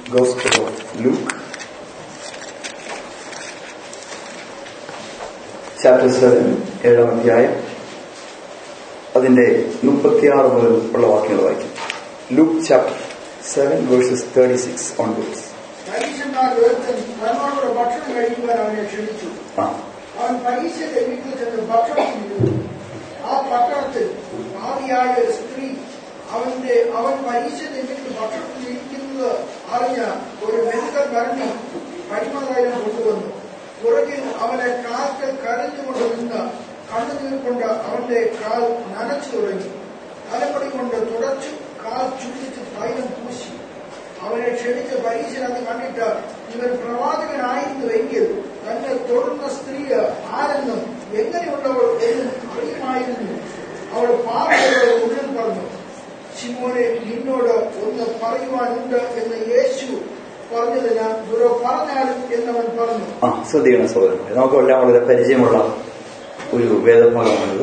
Gospel of Luke, chapter seven ഏഴാം അധ്യായം അതിന്റെ മുപ്പത്തിയാറ് മുതൽ ഉള്ള വാക്യങ്ങൾ വായിക്കും Luke chapter seven verses thirty six onwards പരീക്ഷന്മാർ ഒരുത്തൻ തന്നോടുകൂടെ ഭക്ഷണം കഴിക്കുവാൻ അവനെ ക്ഷണിച്ചു ആ അവൻ പരീക്ഷയുടെ വീട്ടിൽ ചെന്ന് ഭക്ഷണം ഇരുന്നു ആ പട്ടണത്തിൽ ആദിയായ ഒരു സ്ത്രീ അവന്റെ അവൻ പരീക്ഷയുടെ വീട്ടിൽ ഭക്ഷണത്തിൽ ഇരിക്കുന്നത് അറിഞ്ഞ ഒരു മെഴുകൽ ഭരണി പരിമളതൈലം കൊണ്ടുവന്നു പുറകിൽ അവനെ കാൽക്കൽ കരഞ്ഞുകൊണ്ട് നിന്ന് കണ്ണുനീർ കൊണ്ട് അവന്റെ കാൽ നനച്ചു തുടങ്ങി തലപ്പടി കൊണ്ട് തുടച്ചു കാൽ ചുറ്റിച്ച് തൈലം പൂശി അവനെ ക്ഷണിച്ച പരീക്ഷനത് കണ്ടിട്ട് ഇവൻ പ്രവാചകനായിരുന്നുവെങ്കിൽ തന്നെ തൊടുന്ന സ്ത്രീ ആരെന്നും എങ്ങനെയുള്ളവൾ എന്നും അറിയുമായിരുന്നു അവൾ പാപയുടെ ഉള്ളിൽ പറഞ്ഞു ശിമോനെ നിന്നോട് ഒന്ന് പറയുവാനുണ്ട് എന്ന് യേശു പറഞ്ഞതിന് ദുരോ പറഞ്ഞാലും എന്നവൻ പറഞ്ഞു ആ ശ്രദ്ധിക്കണം സഹോദരന്മാരെ നമുക്കെല്ലാം വളരെ പരിചയമുള്ള ഒരു വേദഭാഗമാണിത്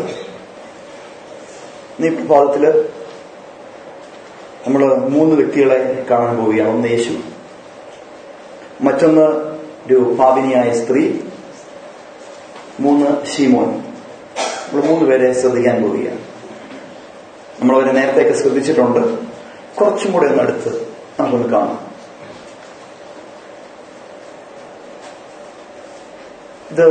ഈ പ്രഭാതത്തില് നമ്മൾ മൂന്ന് വ്യക്തികളെ കാണാൻ പോവുകയാണ് ഒന്ന് യേശു മറ്റൊന്ന് ഒരു പാപിനിയായ സ്ത്രീ മൂന്ന് ഷീമോൻ നമ്മൾ മൂന്ന് പേരെ ശ്രദ്ധിക്കാൻ പോവുകയാണ് നമ്മളവരെ നേരത്തെയൊക്കെ ശ്രദ്ധിച്ചിട്ടുണ്ട് കുറച്ചും കൂടെ ഒന്ന് അടുത്ത് നമുക്കൊന്ന് കാണാം ഇത്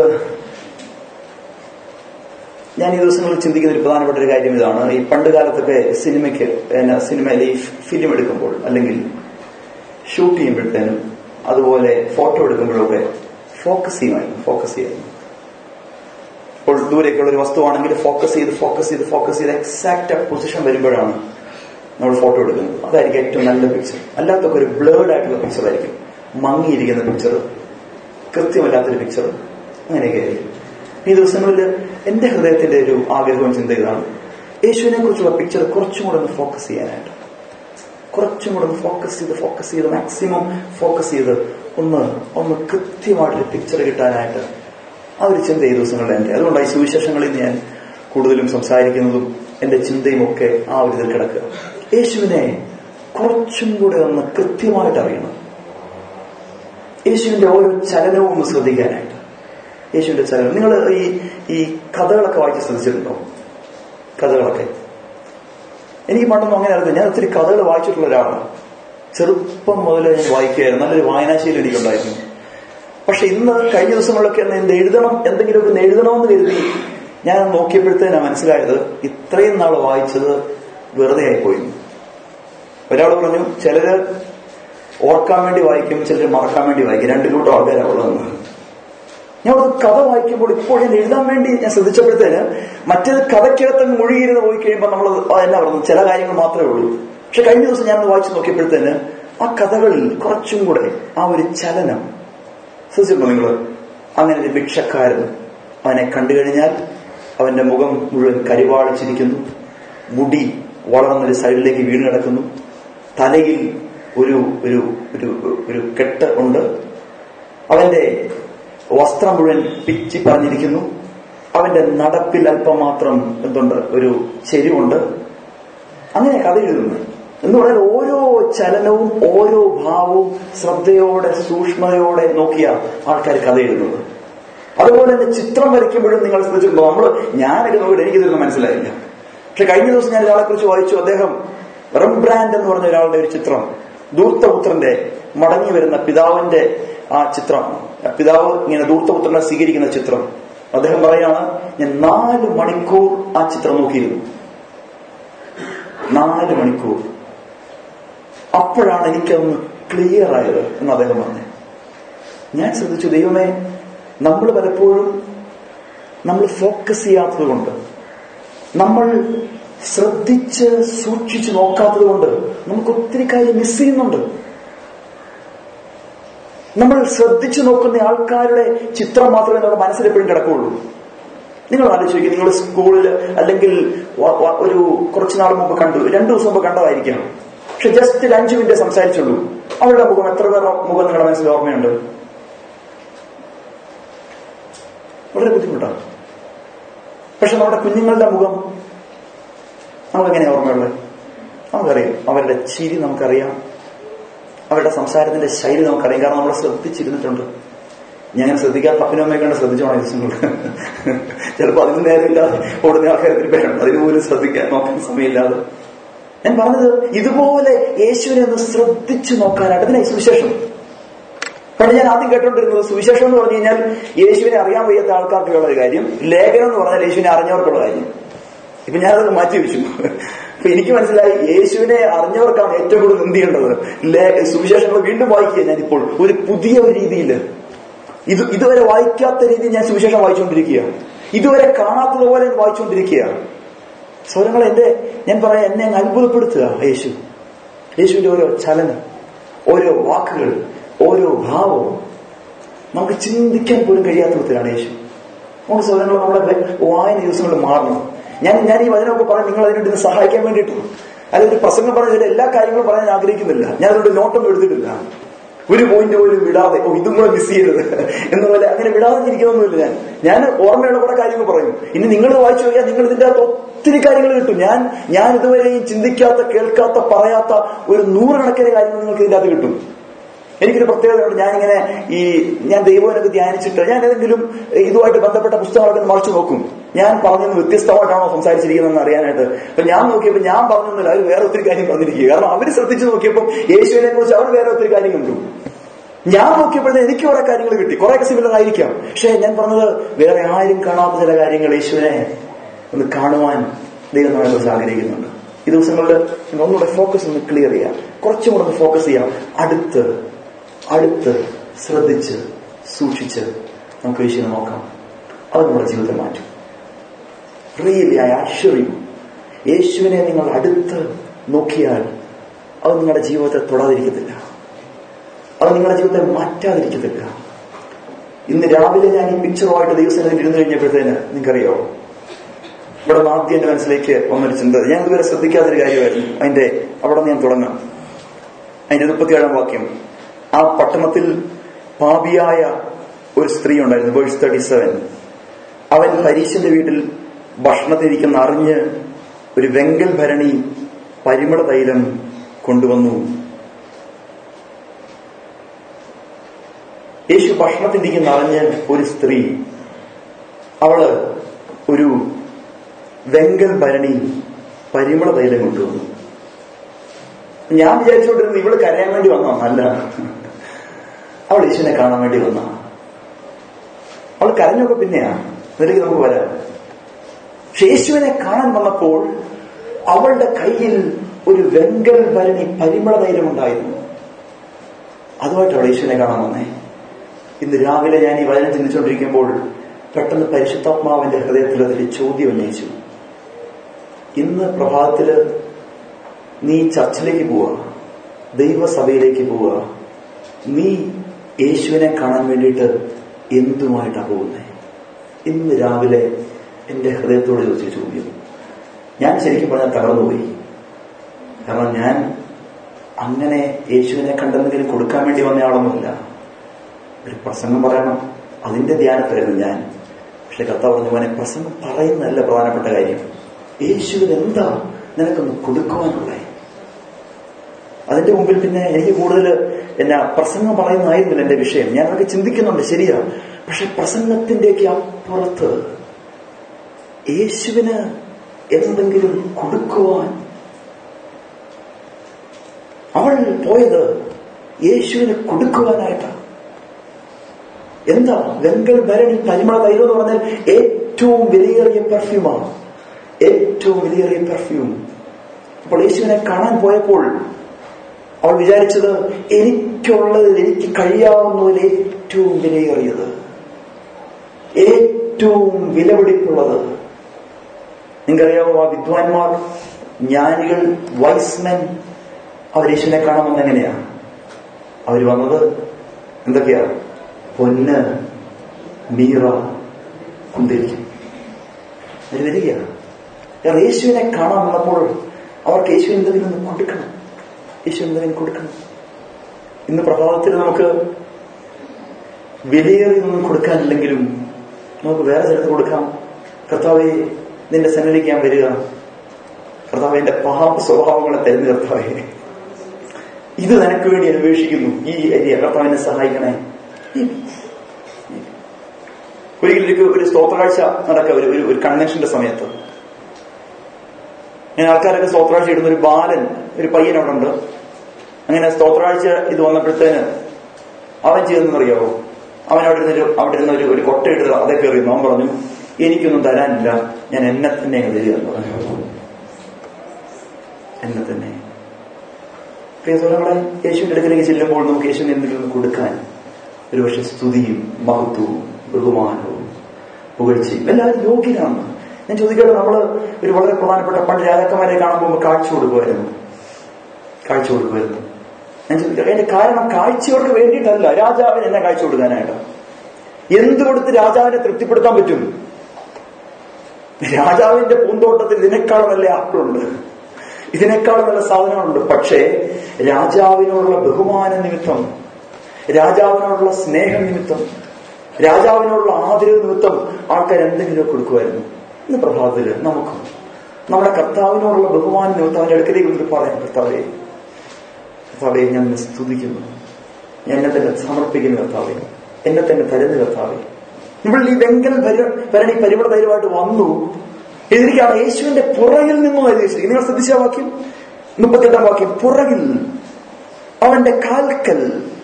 ഞാൻ ഈ ദിവസങ്ങളിൽ ചിന്തിക്കുന്ന ഒരു പ്രധാനപ്പെട്ട ഒരു കാര്യം ഇതാണ് ഈ പണ്ട് കാലത്തൊക്കെ സിനിമയ്ക്ക് പിന്നെ സിനിമയിൽ ഈ ഫിലിം എടുക്കുമ്പോൾ അല്ലെങ്കിൽ ഷൂട്ട് ചെയ്യുമ്പോഴത്തേനും അതുപോലെ ഫോട്ടോ എടുക്കുമ്പോഴൊക്കെ ഫോക്കസ് ചെയ്യുമായിരുന്നു ഫോക്കസ് ചെയ്യുമായിരുന്നു ഇപ്പോൾ ദൂരേക്കുള്ള ഒരു വസ്തുവാണെങ്കിൽ ഫോക്കസ് ചെയ്ത് ഫോക്കസ് ചെയ്ത് ഫോക്കസ് ചെയ്ത് എക്സാക്റ്റ് പൊസിഷൻ വരുമ്പോഴാണ് നമ്മൾ ഫോട്ടോ എടുക്കുന്നത് അതായിരിക്കും ഏറ്റവും നല്ല പിക്ചർ അല്ലാത്തൊക്കെ ഒരു ബ്ലേഡ് ആയിട്ടുള്ള പിക്ചർ ആയിരിക്കും മങ്ങിയിരിക്കുന്ന പിക്ചർ കൃത്യമല്ലാത്തൊരു പിക്ചർ അങ്ങനെയൊക്കെ ആയിരിക്കും ഈ ദിവസങ്ങളിൽ എന്റെ ഹൃദയത്തിന്റെ ഒരു ആഗ്രഹവും ചിന്ത ഇതാണ് യേശുവിനെ കുറിച്ചുള്ള പിക്ചർ കുറച്ചും കൂടെ ഒന്ന് ഫോക്കസ് ചെയ്യാനായിട്ട് കുറച്ചും കൂടെ ഒന്ന് ഫോക്കസ് ചെയ്ത് ഫോക്കസ് ചെയ്ത് മാക്സിമം ഫോക്കസ് ചെയ്ത് ഒന്ന് ഒന്ന് കൃത്യമായിട്ടൊരു പിക്ചർ കിട്ടാനായിട്ട് ആ ഒരു ചിന്ത ഈ ദിവസങ്ങളുടെ എന്റെ അതുകൊണ്ടാണ് ഈ സുവിശേഷങ്ങളിൽ നിന്ന് ഞാൻ കൂടുതലും സംസാരിക്കുന്നതും എന്റെ ചിന്തയും ഒക്കെ ആ ഒരു ഇതിൽ കിടക്കുക യേശുവിനെ കുറച്ചും കൂടെ ഒന്ന് കൃത്യമായിട്ട് അറിയണം യേശുവിന്റെ ഓരോ ചലനവും ഒന്ന് ശ്രദ്ധിക്കാനായിട്ട് യേശുവിന്റെ ചലനം നിങ്ങൾ ഈ ഈ കഥകളൊക്കെ വായിച്ച് ശ്രദ്ധിച്ചിട്ടുണ്ടോ കഥകളൊക്കെ എനിക്ക് പണ്ടൊന്നും അങ്ങനെ അറിയില്ല ഞാൻ ഒത്തിരി കഥകൾ വായിച്ചിട്ടുള്ള ഒരാളാണ് ചെറുപ്പം മുതലേ ഞാൻ വായിക്കുകയായിരുന്നു നല്ലൊരു വായനാശീലം എനിക്കുണ്ടായിരുന്നു പക്ഷെ ഇന്ന് കഴിഞ്ഞ ദിവസങ്ങളിലൊക്കെ ഒന്ന് എന്ത് എഴുതണം എന്തെങ്കിലുമൊക്കെ ഒന്ന് എഴുതണമെന്ന് കരുതി ഞാൻ നോക്കിയപ്പോഴത്തേനാണ് മനസ്സിലായത് ഇത്രയും നാൾ വായിച്ചത് വെറുതെ ആയിപ്പോയി ഒരാൾ പറഞ്ഞു ചിലര് ഓർക്കാൻ വേണ്ടി വായിക്കും ചിലർ മറക്കാൻ വേണ്ടി വായിക്കും രണ്ടു കൂട്ടം ആൾക്കാരാണ് ഉള്ളതെന്ന് ഞാൻ ഒരു കഥ വായിക്കുമ്പോൾ ഇപ്പോൾ ഞാൻ എഴുതാൻ വേണ്ടി ഞാൻ ശ്രദ്ധിച്ചപ്പോഴത്തേന് മറ്റേത് കഥയ്ക്കകത്ത് മുഴുകിയിരുന്ന് പോയി കഴിയുമ്പോൾ നമ്മൾ എന്നാ പറയുന്നത് ചില കാര്യങ്ങൾ മാത്രമേ ഉള്ളൂ പക്ഷെ കഴിഞ്ഞ ദിവസം ഞാൻ വായിച്ചു നോക്കിയപ്പോഴത്തേന് ആ കഥകളിൽ കുറച്ചും കൂടെ ആ ഒരു ചലനം ശ്രദ്ധിച്ചിട്ടുണ്ടോ നിങ്ങൾ അങ്ങനെ ഒരു ഭിക്ഷക്കാരൻ അവനെ കണ്ടു കഴിഞ്ഞാൽ അവന്റെ മുഖം മുഴുവൻ കരിവാളിച്ചിരിക്കുന്നു മുടി വളർന്നൊരു സൈഡിലേക്ക് വീണ് കിടക്കുന്നു തലയിൽ ഒരു ഒരു ഒരു ഒരു കെട്ട് ഉണ്ട് അവന്റെ വസ്ത്രം മുഴുവൻ പിച്ചി പറഞ്ഞിരിക്കുന്നു അവന്റെ നടപ്പിൽ അല്പം മാത്രം എന്തുണ്ട് ഒരു ചെരിവുണ്ട് അങ്ങനെ കഥ എഴുതുന്നു എന്ന് പറഞ്ഞാൽ ഓരോ ചലനവും ഓരോ ഭാവവും ശ്രദ്ധയോടെ സൂക്ഷ്മതയോടെ നോക്കിയ ആൾക്കാർ കഥ എഴുതുന്നത് അതുപോലെ തന്നെ ചിത്രം വരയ്ക്കുമ്പോഴും നിങ്ങൾ ശ്രദ്ധിച്ചിട്ടുണ്ടോ നമ്മൾ ഞാനൊക്കെ നോക്കിയിട്ട് എനിക്കിതൊന്നും മനസ്സിലായില്ല പക്ഷെ കഴിഞ്ഞ ദിവസം ഞാൻ ഒരാളെ കുറിച്ച് വായിച്ചു അദ്ദേഹം റംബ്രാൻഡ് എന്ന് പറഞ്ഞ ഒരാളുടെ ഒരു ചിത്രം ദൂർത്തപുത്രന്റെ മടങ്ങി വരുന്ന പിതാവിന്റെ ആ ചിത്രം പിതാവ് ഇങ്ങനെ ദൂർത്തപുത്രനെ സ്വീകരിക്കുന്ന ചിത്രം അദ്ദേഹം പറയാണ് ഞാൻ നാല് മണിക്കൂർ ആ ചിത്രം നോക്കിയിരുന്നു നാല് മണിക്കൂർ അപ്പോഴാണ് എനിക്കതൊന്ന് ക്ലിയർ ആയത് എന്ന് അദ്ദേഹം പറഞ്ഞു ഞാൻ ശ്രദ്ധിച്ചു ദൈവമേ നമ്മൾ പലപ്പോഴും നമ്മൾ ഫോക്കസ് ചെയ്യാത്തത് കൊണ്ട് നമ്മൾ ശ്രദ്ധിച്ച് സൂക്ഷിച്ച് നോക്കാത്തത് കൊണ്ട് നമുക്ക് ഒത്തിരി കാര്യം മിസ് ചെയ്യുന്നുണ്ട് നമ്മൾ ശ്രദ്ധിച്ചു നോക്കുന്ന ആൾക്കാരുടെ ചിത്രം മാത്രമേ നമ്മുടെ മനസ്സിൽ എപ്പോഴും കിടക്കുകയുള്ളൂ നിങ്ങൾ ആലോചിക്കുക നിങ്ങൾ സ്കൂളിൽ അല്ലെങ്കിൽ ഒരു കുറച്ചു നാൾ മുമ്പ് കണ്ടു രണ്ടു ദിവസം മുമ്പ് കണ്ടതായിരിക്കാം പക്ഷെ ജസ്റ്റ് ഒരു അഞ്ചു മിനിറ്റ് സംസാരിച്ചുള്ളൂ അവരുടെ മുഖം എത്ര പേർ മുഖം നിങ്ങളുടെ മനസ്സിൽ ഓർമ്മയുണ്ട് വളരെ ബുദ്ധിമുട്ടാണ് പക്ഷെ നമ്മുടെ കുഞ്ഞുങ്ങളുടെ മുഖം നമുക്കെങ്ങനെ ഓർമ്മയുള്ളത് നമുക്കറിയാം അവരുടെ ചിരി നമുക്കറിയാം അവരുടെ സംസാരത്തിന്റെ ശൈലി നമുക്കറിയാം കാരണം നമ്മൾ ശ്രദ്ധിച്ചിരുന്നിട്ടുണ്ട് ഞാൻ അങ്ങനെ ശ്രദ്ധിക്കാൻ പപ്പനും അമ്മയെ കണ്ട് ശ്രദ്ധിച്ചോണം ദിവസങ്ങൾ ചിലപ്പോൾ അതിന് നേരമില്ലാതെ ഓടുന്ന ആൾക്കാർ ഒത്തിരി പേരുണ്ട് അതിന് പോലും ശ്രദ്ധിക്കാൻ നോക്കാൻ സമയമില്ലാതെ ഞാൻ പറഞ്ഞത് ഇതുപോലെ യേശുവിനെ ഒന്ന് ശ്രദ്ധിച്ചു നോക്കാനായിട്ട് അതിനായി സുവിശേഷം പണ്ട് ഞാൻ ആദ്യം കേട്ടോണ്ടിരുന്നത് സുവിശേഷം എന്ന് പറഞ്ഞു കഴിഞ്ഞാൽ യേശുവിനെ അറിയാൻ വയ്യാത്ത ആൾക്കാർക്കുള്ള ഒരു കാര്യം ലേഖനം എന്ന് പറഞ്ഞാൽ യേശുവിനെ അറിഞ്ഞവർക്കുള്ള കാര്യം ഇപ്പൊ ഞാനത് മാറ്റി വെച്ചു അപ്പൊ എനിക്ക് മനസ്സിലായി യേശുവിനെ അറിഞ്ഞവർക്കാണ് ഏറ്റവും കൂടുതൽ എന്ത് ചെയ്യേണ്ടത് ലേ- സുവിശേഷങ്ങൾ വീണ്ടും വായിക്കുക ഞാനിപ്പോൾ ഒരു പുതിയ ഒരു രീതിയിൽ ഇത് ഇതുവരെ വായിക്കാത്ത രീതിയിൽ ഞാൻ സുവിശേഷം വായിച്ചുകൊണ്ടിരിക്കുകയാണ് ഇതുവരെ കാണാത്തതുപോലെ ഞാൻ വായിച്ചുകൊണ്ടിരിക്കുകയാണ് സ്വരങ്ങൾ എന്റെ ഞാൻ പറയാം എന്നെ അങ്ങ് അത്ഭുതപ്പെടുത്തുക യേശു യേശുവിന്റെ ഓരോ ചലനം ഓരോ വാക്കുകൾ ഓരോ ഭാവവും നമുക്ക് ചിന്തിക്കാൻ പോലും കഴിയാത്ത വിധത്തിലാണ് യേശു നമ്മുടെ സ്വരങ്ങൾ നമ്മുടെ വെ- വായന ദിവസങ്ങളിൽ മാറണം ഞാൻ ഞാൻ ഈ വചനമൊക്കെ പറഞ്ഞ് നിങ്ങൾ അതിനുവേണ്ടി ഒന്ന് സഹായിക്കാൻ വേണ്ടിയിട്ടാണ് അല്ല ഒരു പ്രസംഗം പറഞ്ഞതിൽ എല്ലാ കാര്യങ്ങളും പറയാൻ ഞാൻ ആഗ്രഹിക്കുന്നില്ല ഞാൻ അതിനോട് നോട്ടൊന്നും എടുത്തിട്ടില്ല ഒരു പോയിന്റ് പോലും വിടാതെ ഓ ഇതും കൂടെ മിസ് ചെയ്യരുത് എന്ന പോലെ അങ്ങനെ വിടാതെ ഇരിക്കുന്നൊന്നുമില്ല ഞാൻ ഞാൻ ഓർമ്മയുള്ള കുറെ കാര്യങ്ങൾ പറയും ഇനി നിങ്ങൾ വായിച്ചു നോക്കിയാൽ നിങ്ങൾ ഇതിന്റെ അകത്ത് ഒത്തിരി കാര്യങ്ങൾ കിട്ടും ഞാൻ ഞാൻ ഇതുവരെയും ചിന്തിക്കാത്ത കേൾക്കാത്ത പറയാത്ത ഒരു നൂറുകണക്കിന് കാര്യങ്ങൾ നിങ്ങൾക്ക് ഇതിന്റെ അകത്ത് കിട്ടും എനിക്കൊരു പ്രത്യേകതയുണ്ട് ഞാനിങ്ങനെ ഈ ഞാൻ ദൈവനൊക്കെ ധ്യാനിച്ചിട്ട് ഞാൻ ഏതെങ്കിലും ഇതുമായിട്ട് ബന്ധപ്പെട്ട പുസ്തകങ്ങളൊക്കെ മറിച്ചു നോക്കും ഞാൻ പറഞ്ഞത് വ്യത്യസ്തമായിട്ടാണോ സംസാരിച്ചിരിക്കുന്നതെന്ന് അറിയാനായിട്ട് അപ്പൊ ഞാൻ നോക്കിയപ്പോൾ ഞാൻ പറഞ്ഞൊന്നുമില്ല അവർ വേറെ ഒത്തിരി കാര്യം പറഞ്ഞിരിക്കുക കാരണം അവർ ശ്രദ്ധിച്ചു നോക്കിയപ്പോൾ യേശുവിനെ കുറിച്ച് അവർ വേറെ ഒത്തിരി കാര്യം കണ്ടു ഞാൻ നോക്കിയപ്പോഴത്തെ എനിക്ക് കുറെ കാര്യങ്ങൾ കിട്ടി കുറെയൊക്കെ സിമിലർ ആയിരിക്കാം പക്ഷെ ഞാൻ പറഞ്ഞത് വേറെ ആരും കാണാത്ത ചില കാര്യങ്ങൾ യേശുവിനെ ഒന്ന് കാണുവാൻ ദൈവം നമ്മളെ കുറിച്ച് ആഗ്രഹിക്കുന്നുണ്ട് ഈ ദിവസങ്ങളിൽ നിങ്ങൾ ഒന്നുകൂടെ ഫോക്കസ് ഒന്ന് ക്ലിയർ ചെയ്യാം കുറച്ചും കൂടെ ഒന്ന് ഫോക്കസ് ചെയ്യാം അടുത്ത് അടുത്ത് ശ്രദ്ധിച്ച് സൂക്ഷിച്ച് നമുക്ക് യേശുവിനെ നോക്കാം അത് നമ്മുടെ ജീവിതത്തെ മാറ്റും റിയലി ഐ അഷ്വറി യേശുവിനെ നിങ്ങൾ അടുത്ത് നോക്കിയാൽ അത് നിങ്ങളുടെ ജീവിതത്തെ തൊടാതിരിക്കത്തില്ല അത് നിങ്ങളുടെ ജീവിതത്തെ മാറ്റാതിരിക്കത്തില്ല ഇന്ന് രാവിലെ ഞാൻ ഈ പിക്ചറുമായിട്ട് ദൈവസേനയിൽ ഇരുന്ന് കഴിഞ്ഞപ്പോഴത്തേന് നിങ്ങൾക്കറിയോ ഇവിടെ നിന്ന് ആദ്യം എന്റെ മനസ്സിലേക്ക് വന്നൊരു ചിന്ത ഞാൻ ഇതുവരെ ശ്രദ്ധിക്കാത്തൊരു കാര്യമായിരുന്നു അതിന്റെ അവിടെ നിന്ന് ഞാൻ തുടങ്ങാം അതിന്റെ മുപ്പത്തിയേഴാം വാക്യം ആ പട്ടണത്തിൽ പാപിയായ ഒരു സ്ത്രീ ഉണ്ടായിരുന്നു വേഴ്സ് തേർട്ടി സെവൻ അവൻ പരീശന്റെ വീട്ടിൽ ഭക്ഷണത്തിരിക്കുന്ന അറിഞ്ഞ് ഒരു വെങ്കൽ ഭരണി പരിമള തൈലം കൊണ്ടുവന്നു യേശു ഭക്ഷണത്തിരിക്കുന്ന അറിഞ്ഞ് ഒരു സ്ത്രീ അവള് ഒരു വെങ്കൽ ഭരണി പരിമള തൈലം കൊണ്ടുവന്നു ഞാൻ വിചാരിച്ചുകൊണ്ടിരുന്നത് ഇവള് കരയാൻ വേണ്ടി വന്നോ അല്ല അവൾ യേശുവിനെ കാണാൻ വേണ്ടി വന്ന അവൾ കരഞ്ഞൊക്കെ പിന്നെയാ അതിലേക്ക് നമുക്ക് വരാം പക്ഷെ യേശുവിനെ കാണാൻ വന്നപ്പോൾ അവളുടെ കയ്യിൽ ഒരു വെങ്കൽ ഭരണി പരിമള തൈലം ഉണ്ടായിരുന്നു അതുമായിട്ട് അവൾ യേശുവിനെ കാണാൻ വന്നേ ഇന്ന് രാവിലെ ഞാൻ ഈ വചനം ചിന്തിച്ചുകൊണ്ടിരിക്കുമ്പോൾ പെട്ടെന്ന് പരിശുദ്ധാത്മാവിന്റെ ഹൃദയത്തിൽ അതിൽ ചോദ്യം ഉന്നയിച്ചു ഇന്ന് പ്രഭാതത്തില് നീ ചർച്ചിലേക്ക് പോവുക ദൈവസഭയിലേക്ക് പോവുക നീ യേശുവിനെ കാണാൻ വേണ്ടിയിട്ട് എന്തുമായിട്ടാണ് പോകുന്നത് ഇന്ന് രാവിലെ എന്റെ ഹൃദയത്തോട് ചോദിച്ച ചോദ്യം ഞാൻ ശരിക്കും പറഞ്ഞാൽ തകർന്നുപോയി കാരണം ഞാൻ അങ്ങനെ യേശുവിനെ കണ്ടെന്തെങ്കിലും കൊടുക്കാൻ വേണ്ടി വന്ന ആളൊന്നുമില്ല ഒരു പ്രസംഗം പറയണം അതിന്റെ ധ്യാനത്തിലായിരുന്നു ഞാൻ പക്ഷെ കർത്താവ് പറഞ്ഞു മോനെ പ്രസംഗം പറയുന്നതല്ല പ്രധാനപ്പെട്ട കാര്യം യേശുവിന് എന്താ നിനക്കൊന്ന് കൊടുക്കുവാനുള്ളേ അതിന്റെ മുമ്പിൽ പിന്നെ എനിക്ക് കൂടുതൽ എന്നാ പ്രസംഗം പറയുന്നതായിരുന്നില്ല എന്റെ വിഷയം ഞാൻ അതൊക്കെ ചിന്തിക്കുന്നുണ്ട് ശരിയാ പക്ഷെ പ്രസംഗത്തിന്റെയൊക്കെ അപ്പുറത്ത് യേശുവിന് എന്തെങ്കിലും കൊടുക്കുവാൻ അവൾ പോയത് യേശുവിന് കൊടുക്കുവാനായിട്ടാണ് എന്താ വെങ്കൽ ഭരണി പരിമള തൈലം എന്ന് പറഞ്ഞാൽ ഏറ്റവും വിലയേറിയ പെർഫ്യൂമാണ് ഏറ്റവും വിലയേറിയ പെർഫ്യൂം അപ്പോൾ യേശുവിനെ കാണാൻ പോയപ്പോൾ അവൾ വിചാരിച്ചത് എനിക്കുള്ളതിൽ എനിക്ക് കഴിയാവുന്നതിൽ ഏറ്റവും വിലയേറിയത് ഏറ്റവും വിലപിടിപ്പുള്ളത് നിങ്ങൾക്കറിയാമോ ആ വിദ്വാൻമാർ ജ്ഞാനികൾ വൈസ്മെൻ അവർ യേശുവിനെ കാണാൻ വന്നെങ്ങനെയാ അവർ വന്നത് എന്തൊക്കെയാ പൊന്ന് മീറ കുന്തിരിക്കും അവർ വരികയാണ് കാരണം യേശുവിനെ കാണാൻ വന്നപ്പോൾ അവർക്ക് യേശുവിന് എന്തെങ്കിലും ഒന്ന് കൊടുക്കണം യേശു എന്തെങ്കിലും കൊടുക്കണം ഇന്ന് പ്രഭാതത്തിൽ നമുക്ക് വിലയേറിയൊന്നും കൊടുക്കാനില്ലെങ്കിലും നമുക്ക് വേറെ ചിലത് കൊടുക്കാം കർത്താവെ നിന്റെ സന്നിധിക്ക് ഞാൻ വരിക കർത്താവ് എന്റെ പാപ സ്വഭാവങ്ങളെ തരുന്ന കർത്താവെ ഇത് നിനക്ക് വേണ്ടി അന്വേഷിക്കുന്നു ഈ ഏരിയ കർത്താവിനെ സഹായിക്കണേ ഒരിക്കലും എനിക്ക് ഒരു സ്തോത്രകാഴ്ച നടക്കുക ഒരു ഒരു- ഒരു കൺവെൻഷന്റെ സമയത്ത് ഞാൻ ആൾക്കാരൊക്കെ സ്തോത്രകാഴ്ച ഇടുന്ന ഒരു ബാലൻ ഒരു പയ്യൻ അവിടെ ഉണ്ട് അങ്ങനെ സ്തോത്രകാഴ്ച ഇത് വന്നപ്പോഴത്തേന് അവൻ ചെയ്തെന്നറിയാവോ അവൻ അവിടെ ഇരുന്നൊരു അവിടെ ഇരുന്ന ഒരു ഒരു കൊട്ട എടുത്ത് അതേ കയറി അവൻ പറഞ്ഞു എനിക്കൊന്നും തരാനില്ല ഞാൻ എന്നെ തന്നെ അങ്ങ് തരിക എന്ന് പറഞ്ഞു എന്നെ തന്നെ പ്രിയ സുഹൃത്തുക്കളെ യേശുവിന്റെ അടുക്കലേക്ക് ചെല്ലുമ്പോൾ നമുക്ക് യേശുവിന് എന്തെങ്കിലും കൊടുക്കാൻ ഒരുപക്ഷെ സ്തുതിയും മഹത്വവും ബഹുമാനവും പുകഴ്ചയും എല്ലാവരും യോഗ്യരാണ് ഞാൻ ചോദിക്കട്ടെ നമ്മൾ ഒരു വളരെ പ്രധാനപ്പെട്ട പണ്ട് രാജാക്കന്മാരെ കാണുമ്പോൾ നമ്മൾ കാഴ്ച കൊടുക്കുമായിരുന്നു കാഴ്ച കൊടുക്കുമായിരുന്നു ഞാൻ ചോദിക്കട്ടെ അതിന്റെ കാരണം കാഴ്ചകൾക്ക് വേണ്ടിയിട്ടല്ല രാജാവിന് എന്നെ കാഴ്ച കൊടുക്കാനായിട്ട് എന്ത് കൊടുത്ത് രാജാവിനെ തൃപ്തിപ്പെടുത്താൻ പറ്റും രാജാവിന്റെ പൂന്തോട്ടത്തിൽ ഇതിനേക്കാൾ നല്ല ആപ്പിളുണ്ട് ഇതിനേക്കാൾ നല്ല സാധനങ്ങളുണ്ട് പക്ഷേ രാജാവിനോടുള്ള ബഹുമാന നിമിത്തം രാജാവിനോടുള്ള സ്നേഹം നിമിത്തം രാജാവിനോടുള്ള ആദരവ് നിമിത്തം ആൾക്കാർ എന്തെങ്കിലും കൊടുക്കുമായിരുന്നു ഇന്ന് പ്രഭാതത്തില് നമുക്കും നമ്മുടെ കർത്താവിനോടുള്ള ബഹുമാന നിമിത്തം അവന്റെ അടുക്കലേക്ക് വന്നിട്ട് പറയാം കർത്താവേ കർത്താവെ ഞാൻ നിന്നെ സ്തുതിക്കുന്നു ഞാൻ എന്നെ തന്നെ സമർപ്പിക്കുന്നു കർത്താവെ എന്നെ തന്നെ തരുന്നു കർത്താവെ ഇവിടെ ഈ വെങ്കൽ ഭര- ഭരണി പരിമള തൈരുമായിട്ട് വന്നു എതിരിക്കാണ് യേശുവിന്റെ പുറകിൽ നിന്നും എഴുതി വെച്ചിരിക്കുന്നത് നിങ്ങൾ ശ്രദ്ധിച്ച വാക്യം മുപ്പത്തെട്ടാം വാക്യം പുറകിൽ അവന്റെ കാൽക്കൽ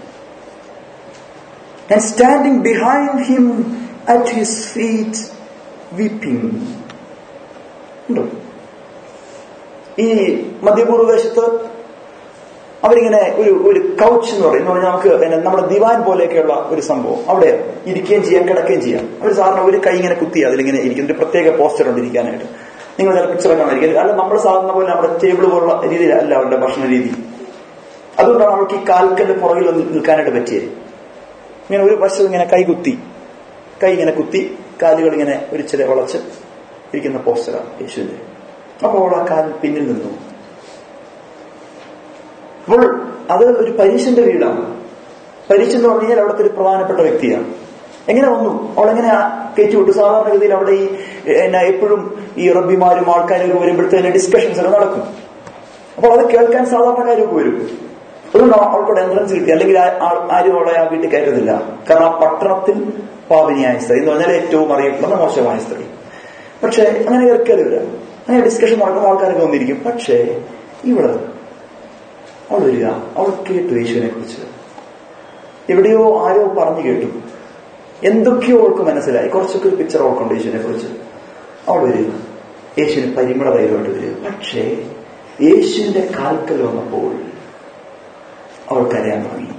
and standing behind him at his feet weeping ഉണ്ടോ ഈ മധ്യപൂർവദേശത്ത് അവരിങ്ങനെ ഒരു ഒരു കൗച്ച് എന്ന് പറയും എന്ന് പറഞ്ഞാൽ നമുക്ക് പിന്നെ നമ്മുടെ ദിവാൻ പോലെയൊക്കെയുള്ള ഒരു സംഭവം അവിടെ ഇരിക്കുകയും ചെയ്യാം കിടക്കുകയും ചെയ്യാം അവർ സാധാരണ ഒരു കൈ ഇങ്ങനെ കുത്തി അതിലിങ്ങനെ ഇരിക്കുന്ന ഒരു പ്രത്യേക പോസ്റ്റർ ഉണ്ട് ഇരിക്കാനായിട്ട് നിങ്ങൾ ചില പിക്ചർ കാണാതിരിക്കും അല്ല നമ്മൾ സാധാരണ പോലെ നമ്മുടെ ടേബിൾ പോലുള്ള രീതിയിലല്ല അവരുടെ ഭക്ഷണ രീതി അതുകൊണ്ടാണ് അവർക്ക് ഈ കാൽക്കന്റെ പുറകിൽ ഒന്ന് നിൽക്കാനായിട്ട് പറ്റിയത് ഇങ്ങനെ ഒരു വശം ഇങ്ങനെ കൈ കുത്തി കൈ ഇങ്ങനെ കുത്തി കാലുകൾ ഇങ്ങനെ ഒരു ചില വളച്ച് ഇരിക്കുന്ന പോസ്റ്ററാണ് യേശുവിന്റെ അപ്പോൾ അവൾ ആ കാൽ പിന്നിൽ നിന്നു അപ്പോൾ അത് ഒരു പരീശന്റെ വീടാണ് പരീക്ഷ എന്ന് പറഞ്ഞു കഴിഞ്ഞാൽ അവിടുത്തെ ഒരു പ്രധാനപ്പെട്ട വ്യക്തിയാണ് എങ്ങനെ വന്നു അവളെങ്ങനെ കയറ്റി വിട്ടു സാധാരണഗതിയിൽ അവിടെ ഈ എന്നാ എപ്പോഴും ഈ റബ്ബിമാരും ആൾക്കാരും ഒക്കെ വരുമ്പോഴത്തേന് ഡിസ്കഷൻസ് ഒക്കെ നടക്കും അപ്പോൾ അത് കേൾക്കാൻ സാധാരണക്കാരൊക്കെ വരും അതുകൊണ്ട് അവൾക്കൂടെ എൻട്രൻസ് കിട്ടി അല്ലെങ്കിൽ ആ- ആ- ആരും അവളെ ആ വീട്ടിൽ കയറുന്നില്ല കാരണം ആ പട്ടണത്തിൽ പാപിനിയായ സ്ത്രീ എന്ന് പറഞ്ഞാൽ ഏറ്റവും അറിയപ്പെടുന്ന മോശമായ സ്ത്രീ പക്ഷെ അങ്ങനെ കേൾക്കലില്ല അങ്ങനെ ഡിസ്കഷൻ നടക്കുമ്പോൾ ആൾക്കാരൊക്കെ വന്നിരിക്കും പക്ഷേ ഇവിടെ അവൾ വരിക അവൾ കേട്ടു യേശുവിനെ കുറിച്ച് എവിടെയോ ആരോ പറഞ്ഞു കേട്ടു എന്തൊക്കെയോ അവൾക്ക് മനസ്സിലായി കുറച്ചൊക്കെ ഒരു പിക്ചർ അവൾക്കുണ്ട് യേശുവിനെ കുറിച്ച് അവൾ വരിക യേശുവിന് പരിമള തൈരുമായിട്ട് വരിക പക്ഷേ യേശുവിന്റെ കാൽക്കൽ വന്നപ്പോൾ അവൾ കരയാൻ തുടങ്ങി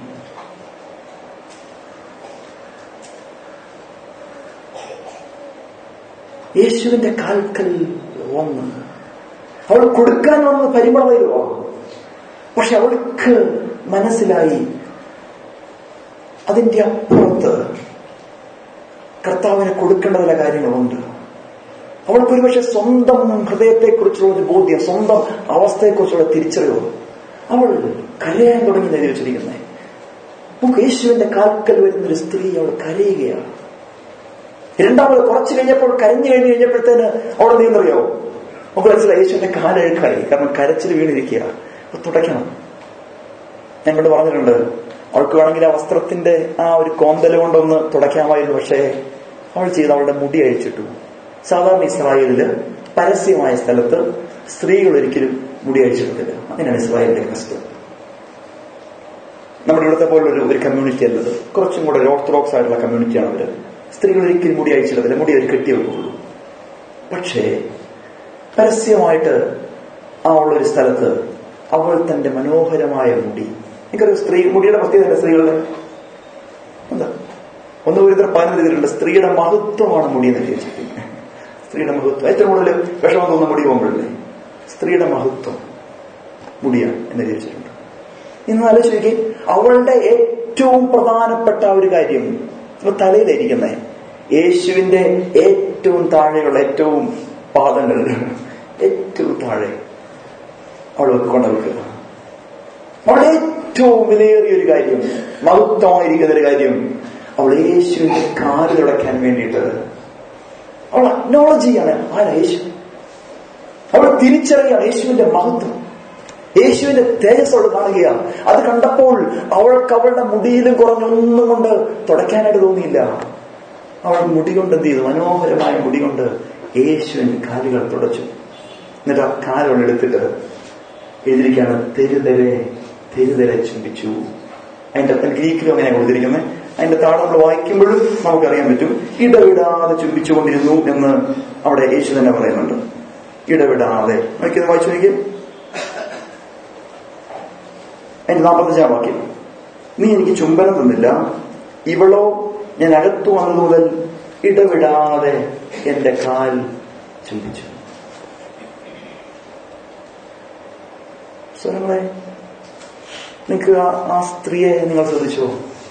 യേശുവിന്റെ കാൽക്കൽ വന്ന് അവൾ കൊടുക്കാൻ വന്നത് പരിമള തൈലമാണ് പക്ഷെ അവൾക്ക് മനസ്സിലായി അതിന്റെ അപ്പുറത്ത് കർത്താവിന് കൊടുക്കേണ്ട ചില കാര്യങ്ങളുണ്ട് അവൾക്ക് ഒരുപക്ഷെ സ്വന്തം ഹൃദയത്തെക്കുറിച്ചുള്ള ഒരു ബോധ്യം സ്വന്തം അവസ്ഥയെക്കുറിച്ചുള്ള തിരിച്ചറിവ് അവൾ കരയാൻ തുടങ്ങി എഴുതി വെച്ചിരിക്കുന്നത് നമുക്ക് യേശുവിന്റെ കാൽക്കൽ വരുന്ന ഒരു സ്ത്രീ അവൾ കരയുകയാണ് രണ്ടാമത് കുറച്ച് കഴിഞ്ഞപ്പോൾ കരഞ്ഞു കഴിഞ്ഞ് കഴിഞ്ഞപ്പോഴത്തേന് അവൾ എന്ത് ചെയ്യുന്നറിയോ നമുക്ക് മനസ്സിലായി യേശുവിന്റെ കാലഴുക്കായി കാരണം കരച്ചിൽ വീണിരിക്കുക അപ്പൊ തുടയ്ക്കണം ഞങ്ങൾ പറഞ്ഞിട്ടുണ്ട് അവൾക്ക് വേണമെങ്കിൽ ആ വസ്ത്രത്തിന്റെ ആ ഒരു കോന്തല കൊണ്ടൊന്ന് തുടയ്ക്കാമായിരുന്നു പക്ഷേ അവൾ ചെയ്ത് അവളുടെ മുടി അഴിച്ചിട്ടു സാധാരണ ഇസ്രായേലില് പരസ്യമായ സ്ഥലത്ത് സ്ത്രീകൾ ഒരിക്കലും മുടി അഴിച്ചിട്ടില്ല അങ്ങനെയാണ് ഇസ്രായേലിന്റെ കസ്റ്റം നമ്മുടെ ഇവിടുത്തെ പോലൊരു ഒരു കമ്മ്യൂണിറ്റി അല്ലത് കുറച്ചും കൂടെ ഒരു ഓർത്തഡോക്സ് ആയിട്ടുള്ള കമ്മ്യൂണിറ്റിയാണ് അവര് സ്ത്രീകൾ ഒരിക്കലും മുടി അഴിച്ചിടത്തില്ല മുടി അവർ കെട്ടി വെക്കുള്ളൂ പക്ഷേ പരസ്യമായിട്ട് ആ ഉള്ളൊരു സ്ഥലത്ത് അവൾ തന്റെ മനോഹരമായ മുടി എനിക്കൊരു സ്ത്രീ മുടിയുടെ പ്രത്യേകത സ്ത്രീകളുടെ എന്താ ഒന്ന് ഒരു പതിനൊന്ന് രീതിയിലുണ്ട് സ്ത്രീയുടെ മഹത്വമാണ് മുടി എന്ന് വിചാരിച്ചിരിക്കുന്നത് സ്ത്രീയുടെ മഹത്വം ഏറ്റവും കൂടുതൽ വിഷമം തോന്നുന്ന മുടി പോകുമ്പോഴല്ലേ സ്ത്രീയുടെ മഹത്വം മുടിയാണ് എന്ന് വിചാരിച്ചിട്ടുണ്ട് ഇന്ന് ആലോചിക്കും അവളുടെ ഏറ്റവും പ്രധാനപ്പെട്ട ഒരു കാര്യം ഇപ്പൊ തലയിലിരിക്കുന്നേ യേശുവിന്റെ ഏറ്റവും താഴെയുള്ള ഏറ്റവും പാദങ്ങൾ ഏറ്റവും താഴെ അവൾ കൊണ്ട് വെക്കുക അവളുടെ ഏറ്റവും വിലയേറിയ ഒരു കാര്യം മഹത്വമായിരിക്കുന്ന ഒരു കാര്യം അവൾ യേശുവിന്റെ കാല് തുടയ്ക്കാൻ വേണ്ടിയിട്ട് അവൾ അക്നോളജ് ചെയ്യാണ് ആരാ യേശു അവൾ തിരിച്ചറിയാണ് യേശുവിന്റെ മഹത്വം യേശുവിന്റെ തേജസ് അവൾ കാണുകയാണ് അത് കണ്ടപ്പോൾ അവൾക്ക് അവളുടെ മുടിയിലും കുറഞ്ഞൊന്നും കൊണ്ട് തുടയ്ക്കാനായിട്ട് തോന്നിയില്ല അവൾ മുടി കൊണ്ട് എന്ത് ചെയ്തു മനോഹരമായ മുടി കൊണ്ട് യേശുവിന്റെ കാലുകൾ തുടച്ചു എന്നിട്ട് ആ കാലുകൾ എടുത്തിട്ട് എഴുതിയിരിക്കുകയാണ് തെരുതെരെ തെരുതെരെ ചുംബിച്ചു അതിന്റെ ഗ്രീക്കിലും അങ്ങനെയാണ് കൊടുത്തിരിക്കുന്നത് അതിന്റെ താഴെ നമ്മൾ വായിക്കുമ്പോഴും നമുക്കറിയാൻ പറ്റും ഇടവിടാതെ ചുംബിച്ചുകൊണ്ടിരുന്നു എന്ന് അവിടെ യേശു തന്നെ പറയുന്നുണ്ട് ഇടവിടാതെ നോക്കിയത് വായിച്ചു നോക്കിയേ അതിന്റെ നാൽപ്പത്തഞ്ചാം വാക്യം നീ എനിക്ക് ചുംബനം തന്നില്ല ഇവളോ ഞാൻ അകത്തു വന്നു മുതൽ ഇടവിടാതെ എന്റെ കാൽ ചുംബിച്ചു സ്വരങ്ങളെ നിങ്ങൾക്ക് ആ ആ സ്ത്രീയെ നിങ്ങൾ ശ്രദ്ധിച്ചോ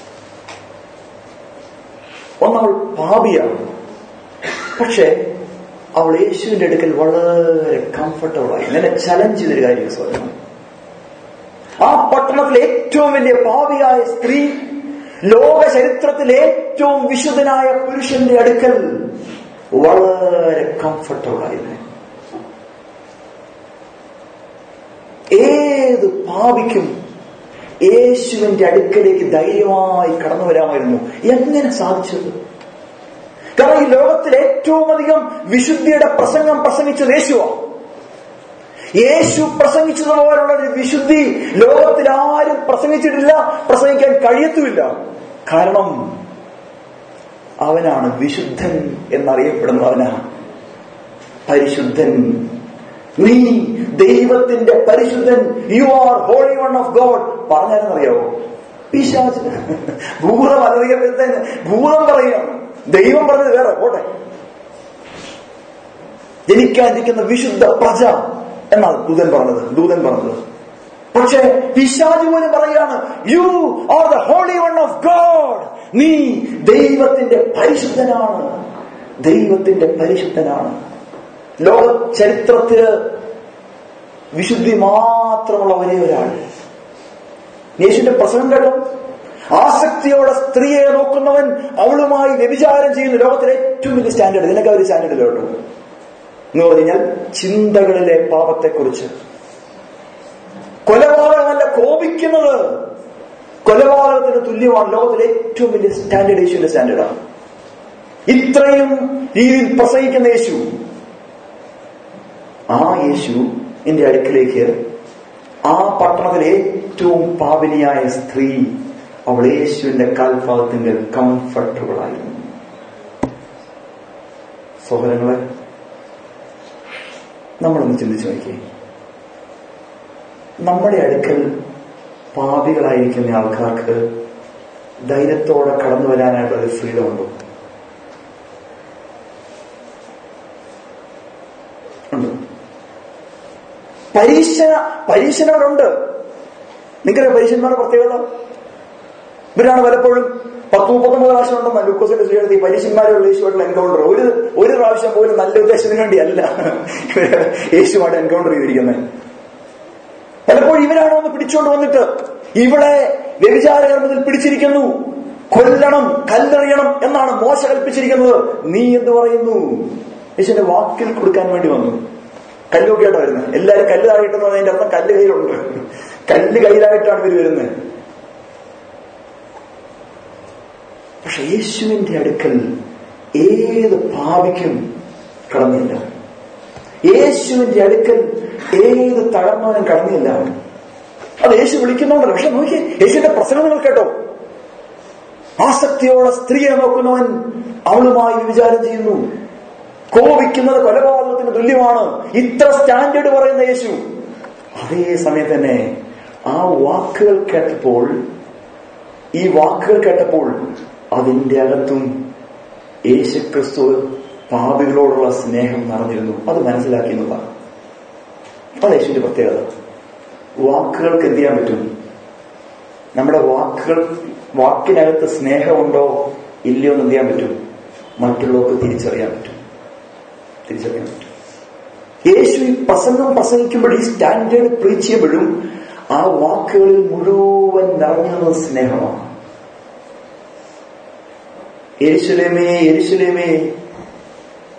ഒന്നവൾ പാപിയാണ് പക്ഷേ അവൾ യേശുവിന്റെ അടുക്കൽ വളരെ കംഫർട്ടബിൾ ആയി എന്നെ ചലഞ്ച് ചെയ്തൊരു കാര്യം സ്വരം ആ പട്ടണത്തിലെ ഏറ്റവും വലിയ പാപിയായ സ്ത്രീ ലോക ചരിത്രത്തിലെ ഏറ്റവും വിശുദ്ധനായ പുരുഷന്റെ അടുക്കൽ വളരെ കംഫർട്ടബിൾ ആയിരുന്നു ഏത് പാപിക്കും യേശുവിന്റെ അടുക്കലേക്ക് ധൈര്യമായി കടന്നു വരാമായിരുന്നു എങ്ങനെ സാധിച്ചത് കാരണം ഈ ലോകത്തിൽ ഏറ്റവും അധികം വിശുദ്ധിയുടെ പ്രസംഗം പ്രസംഗിച്ചത് യേശുവാണ് യേശു പ്രസംഗിച്ചതുപോലുള്ള ഒരു വിശുദ്ധി ലോകത്തിൽ ആരും പ്രസംഗിച്ചിട്ടില്ല പ്രസംഗിക്കാൻ കഴിയത്തുമില്ല കാരണം അവനാണ് വിശുദ്ധൻ എന്നറിയപ്പെടുന്നവനാണ് പരിശുദ്ധൻ നീ ദൈവത്തിന്റെ പരിശുദ്ധൻ you are holy one of God പറഞ്ഞാലെന്നറിയാവോ പിശാച് ഭൂതം അറിയപ്പെടുന്നതിന് ഭൂതം പറയുകയാണ് ദൈവം പറഞ്ഞത് വേറെ പോട്ടെ ജനിക്കാതിരിക്കുന്ന വിശുദ്ധ പ്രജ എന്നാണ് ദൂതൻ പറഞ്ഞത് ദൂതൻ പറഞ്ഞത് പക്ഷേ പിശാജ് പോലും പറയാണ് you are the holy one of God നീ ദൈവത്തിന്റെ പരിശുദ്ധനാണ് ദൈവത്തിന്റെ പരിശുദ്ധനാണ് ലോക ചരിത്രത്തില് വിശുദ്ധി മാത്രമുള്ള ഒരേ ഒരാൾ യേശുവിന്റെ പ്രസംഗം കേട്ടോ ആസക്തിയോടെ സ്ത്രീയെ നോക്കുന്നവൻ അവളുമായി വ്യഭിചാരം ചെയ്യുന്ന ലോകത്തിലെ ഏറ്റവും വലിയ സ്റ്റാൻഡേർഡ് ഇതിനൊക്കെ ഒരു സ്റ്റാൻഡേർഡ് കേട്ടോ എന്ന് പറഞ്ഞാൽ ചിന്തകളിലെ പാപത്തെക്കുറിച്ച് കൊലപാതകമല്ല കോപിക്കുന്നത് കൊലപാതകത്തിന് തുല്യമാണ് ലോകത്തിലെ ഏറ്റവും വലിയ സ്റ്റാൻഡേർഡ് യേശുവിന്റെ സ്റ്റാൻഡേർഡാണ് ഇത്രയും രീതിയിൽ പ്രസംഗിക്കുന്ന യേശു ആ യേശു എന്റെ അടുക്കിലേക്ക് ആ പട്ടണത്തിലെ ഏറ്റവും പാപിനിയായ സ്ത്രീ അവൾ യേശുവിന്റെ കാൽഭാഗത്തിന്റെ കംഫർട്ടബിൾ ആയിരുന്നു സഹോദരങ്ങളെ നമ്മളൊന്ന് ചിന്തിച്ചു നോക്കിയേ നമ്മുടെ അടുക്കൽ പാപികളായിരിക്കുന്ന ആൾക്കാർക്ക് ധൈര്യത്തോടെ കടന്നു വരാനായിട്ടുള്ള ഒരു ഫ്രീഡം ഉണ്ടോ ഉണ്ട് പരീക്ഷ പരീക്ഷണങ്ങളുണ്ട് നിങ്ങളുടെ പരീക്ഷന്മാരുടെ പ്രത്യേകത ഇവരാണ് പലപ്പോഴും പത്ത് മുപ്പത്തൊമ്പത് പ്രാവശ്യം ഉണ്ടെന്ന ലൂക്കോസിന്റെ സ്ത്രീയുടെ ഈ പരീക്ഷന്മാരുള്ള യേശുവായിട്ടുള്ള എൻകൗണ്ടർ ഒരു ഒരു പ്രാവശ്യം പോലും നല്ല ഉദ്ദേശത്തിന് വേണ്ടിയല്ല ഇവര് യേശുവായിട്ട് എൻകൗണ്ടർ ചെയ്തിരിക്കുന്നത് പലപ്പോഴും ഇവരാണോ ഒന്ന് പിടിച്ചുകൊണ്ട് വന്നിട്ട് ഇവിടെ വ്യഭിചാരകർമ്മത്തിൽ പിടിച്ചിരിക്കുന്നു കൊല്ലണം കല്ലെറിയണം എന്നാണ് മോശ കൽപ്പിച്ചിരിക്കുന്നത് നീ എന്ത് പറയുന്നു യേശുവിന്റെ വാക്കിൽ കൊടുക്കാൻ വേണ്ടി വന്നു കല്ലൊക്കെയായിട്ട് വരുന്നത് എല്ലാവരും കല്ല് താഴെട്ടെന്ന് പറഞ്ഞതിന്റെ അർത്ഥം കല്ല് കയ്യിലുണ്ട് കല്ല് കയ്യിലായിട്ടാണ് ഇവർ വരുന്നത് പക്ഷെ യേശുവിന്റെ അടുക്കൽ ഏത് പാപിക്കും കടന്നില്ല യേശുവിന്റെ അടുക്കൽ ഏത് തളർന്നവനും കടന്നില്ല അത് യേശു വിളിക്കുന്നുണ്ടല്ലോ പക്ഷെ നോക്കിയേ യേശുവിന്റെ പ്രസംഗം നിങ്ങൾ കേട്ടോ ആസക്തിയോടെ സ്ത്രീയെ നോക്കുന്നവൻ അവളുമായി വിചാരം ചെയ്യുന്നു കോപിക്കുന്നത് കൊലപാതകത്തിന് തുല്യമാണ് ഇത്ര സ്റ്റാൻഡേർഡ് പറയുന്ന യേശു അതേ സമയത്ത് തന്നെ ആ വാക്കുകൾ കേട്ടപ്പോൾ ഈ വാക്കുകൾ കേട്ടപ്പോൾ അതിന്റെ അകത്തും യേശുക്രിസ്തു പാപികളോടുള്ള സ്നേഹം നിറഞ്ഞിരുന്നു അത് മനസ്സിലാക്കിയെന്നുള്ളതാണ് അത് യേശുവിന്റെ പ്രത്യേകത വാക്കുകൾക്ക് എന്ത് ചെയ്യാൻ പറ്റും നമ്മുടെ വാക്കുകൾ വാക്കിനകത്ത് സ്നേഹമുണ്ടോ ഇല്ലയോ എന്ന് എന്ത് ചെയ്യാൻ പറ്റും മറ്റുള്ളവർക്ക് തിരിച്ചറിയാൻ പറ്റും തിരിച്ചറിയാൻ പറ്റും യേശു ഈ പ്രസംഗം പ്രസംഗിക്കുമ്പോൾ ഈ സ്റ്റാൻഡേർഡ് പ്രീച്ച് ചെയ്യുമ്പോഴും ആ വാക്കുകളിൽ മുഴുവൻ നിറഞ്ഞത് സ്നേഹമാണ് എരിശുലേമേ എരിശുലേമേ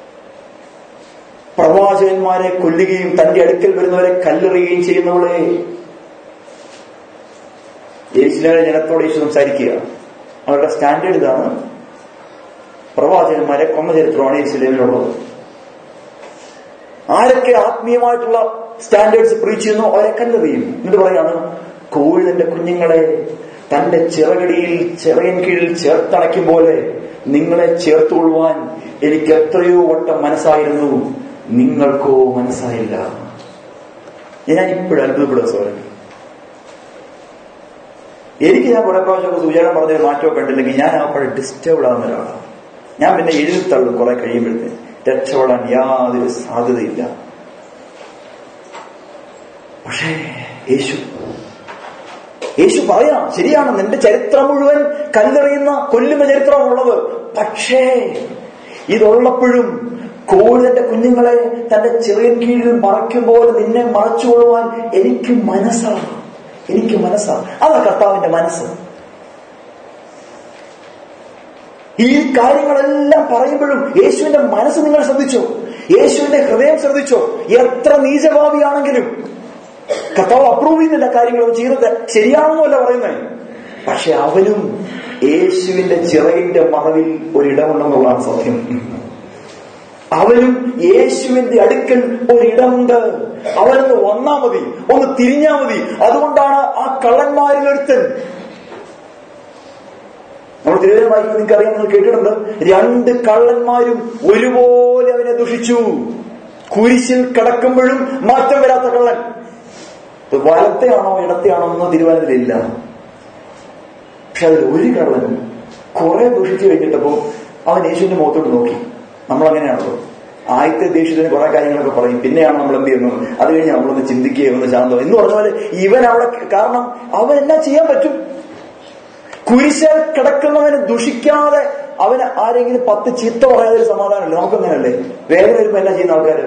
പ്രവാചകന്മാരെ കൊല്ലുകയും തന്റെ അടുക്കൽ വരുന്നവരെ കല്ലെറിയുകയും ചെയ്യുന്നവളെ യേശുവിനെ ജനത്തോട് യേശു സംസാരിക്കുക അവരുടെ സ്റ്റാൻഡേർഡ് ഇതാണ് പ്രവാചകന്മാരെ കൊന്ന ചരിത്രമാണ് യേശുലേമിലുള്ളത് ആരൊക്കെ ആത്മീയമായിട്ടുള്ള സ്റ്റാൻഡേർഡ്സ് പ്രീച്ച് ചെയ്യുന്നു അവരെ കല്ലെറിയും എന്നിട്ട് പറയാണ് കോഴിതന്റെ കുഞ്ഞുങ്ങളെ തന്റെ ചിറകടിയിൽ ചിറയൻ കീഴിൽ ചേർത്തണയ്ക്കും പോലെ നിങ്ങളെ ചേർത്തുകൊള്ളുവാൻ എനിക്ക് എത്രയോ വട്ടം മനസ്സായിരുന്നു നിങ്ങൾക്കോ മനസ്സായില്ല ഞാൻ ഇപ്പോഴും അത്ഭുതപ്പെടുക സോറൻ എനിക്ക് ഞാൻ കുറെ പ്രാവശ്യമൊക്കെ സൂചന പറഞ്ഞൊരു മാറ്റമൊക്കെ കണ്ടില്ലെങ്കിൽ ഞാൻ അപ്പോഴും ഡിസ്റ്റർബ്ഡ് ആവുന്ന ഒരാളാണ് ഞാൻ പിന്നെ എഴുതി തള്ളും കുറെ കഴിയുമ്പോഴത്തേന് രക്ഷപ്പെടാൻ യാതൊരു സാധ്യതയില്ല പക്ഷേ യേശു യേശു പറയാം ശരിയാണ് നിന്റെ ചരിത്രം മുഴുവൻ കല്ലെറിയുന്ന കൊല്ലുന്ന ചരിത്രമുള്ളത് പക്ഷേ ഇതുള്ളപ്പോഴും കോഴിതന്റെ കുഞ്ഞുങ്ങളെ തന്റെ ചെറിയ കീഴിൽ മറയ്ക്കും പോലെ നിന്നെ മറച്ചുകൊള്ളുവാൻ എനിക്ക് മനസ്സാണ് എനിക്ക് മനസ്സാണ് അതാ കർത്താവിന്റെ മനസ്സ് ഈ കാര്യങ്ങളെല്ലാം പറയുമ്പോഴും യേശുവിന്റെ മനസ്സ് നിങ്ങൾ ശ്രദ്ധിച്ചോ യേശുവിന്റെ ഹൃദയം ശ്രദ്ധിച്ചോ എത്ര നീചഭാവിയാണെങ്കിലും കർത്താവ് അപ്രൂവ് ചെയ്യുന്നില്ല കാര്യങ്ങൾ അവൻ ചെയ്യുന്നത് ശരിയാണെന്നല്ല പറയുന്നത് പക്ഷെ അവനും യേശുവിന്റെ ചിറകിന്റെ മറവിൽ ഒരിടമുണ്ടെന്നുള്ളതാണ് സത്യം അവനും യേശുവിന്റെ അടുക്കൽ ഒരിടമുണ്ട് അവനൊന്ന് വന്നാ മതി ഒന്ന് തിരിഞ്ഞാ മതി അതുകൊണ്ടാണ് ആ കള്ളന്മാരിൽ ഒരുത്തൻ നമ്മൾ തിരുവനന്തപുരം വായിക്കുമ്പോൾ നിങ്ങൾക്ക് അറിയാം നിങ്ങൾ കേട്ടിട്ടുണ്ട് രണ്ട് കള്ളന്മാരും ഒരുപോലെ അവനെ ദുഷിച്ചു കുരിശിൽ കിടക്കുമ്പോഴും മാറ്റം വരാത്ത കള്ളൻ ഇത് വലത്തെയാണോ ഇടത്തെയാണോ എന്നോ തീരുമാനത്തിലില്ല പക്ഷെ അതിൽ ഒരു കള്ളൻ കുറെ ദുഷിച്ചു കഴിഞ്ഞിട്ടപ്പോ അവൻ യേശുവിന്റെ മുഖത്തോട്ട് നോക്കി നമ്മൾ അങ്ങനെയാണല്ലോ ആദ്യത്തെ ദേഷ്യത്തിന് കുറെ കാര്യങ്ങളൊക്കെ പറയും പിന്നെയാണ് നമ്മൾ എന്ത് ചെയ്യുന്നത് അത് കഴിഞ്ഞ് നമ്മളൊന്ന് ചിന്തിക്കുകയോ ഒന്ന് ശാന്തം എന്ന് പറഞ്ഞ പോലെ ഇവൻ അവിടെ കാരണം അവൻ എന്നാ ചെയ്യാൻ പറ്റും കുരിശൽ കിടക്കുന്നവന് ദുഷിക്കാതെ അവന് ആരെങ്കിലും പത്ത് ചീത്ത പറയാതെ ഒരു സമാധാനമല്ലേ നമുക്കങ്ങനല്ലേ വേദന വരുമ്പോ എന്നാ ചെയ്യുന്ന ആൾക്കാര്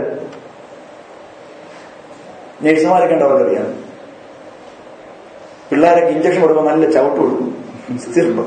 നഴ്സുമാരൊക്കെ ഉണ്ട് അവർക്കറിയാം പിള്ളേരൊക്കെ ഇഞ്ചക്ഷൻ കൊടുക്കുമ്പോൾ നല്ല ചവിട്ട് കൊടുക്കും സ്ഥിരം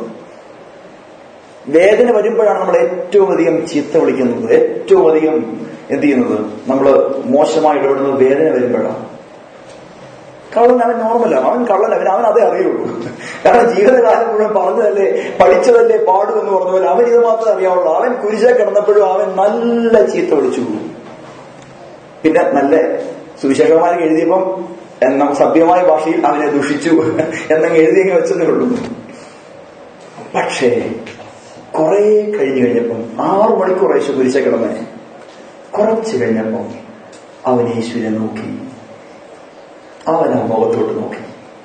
വേദന വരുമ്പോഴാണ് നമ്മൾ ഏറ്റവും അധികം ചീത്ത വിളിക്കുന്നത് ഏറ്റവും അധികം എന്ത് ചെയ്യുന്നത് നമ്മൾ മോശമായി ഇടപെടുന്നത് വേദന വരുമ്പോഴാണ് കള്ളൻ അവൻ നോർമലാണ് അവൻ കള്ളൻ അവൻ അവൻ അതേ അറിയുള്ളൂ കാരണം ജീവിതകാലം മുഴുവൻ പറഞ്ഞതല്ലേ പഠിച്ചതല്ലേ പാടും എന്ന് പറഞ്ഞ പോലെ അവൻ ഇത് മാത്രമേ അറിയാവുള്ളൂ അവൻ കുരിശ കിടന്നപ്പോഴും അവൻ നല്ല ചീത്ത വിളിച്ചു പിന്നെ നല്ല സുവിശേഷന്മാർക്ക് എഴുതിയപ്പം എന്ന സഭ്യമായ ഭാഷയിൽ അവനെ ദുഷിച്ചു എന്നങ്ങ് എഴുതിയങ്ങ് വെച്ചതേ ഉള്ളൂ പക്ഷേ കുറെ കഴിഞ്ഞു കഴിഞ്ഞപ്പം ആറു മണിക്കൂർ യേശു കുരിശ കിടന്നേ കുറച്ച് കഴിഞ്ഞപ്പം അവൻ യേശുവിനെ നോക്കി അവൻ ആ മുഖത്തോട്ട് നോക്കി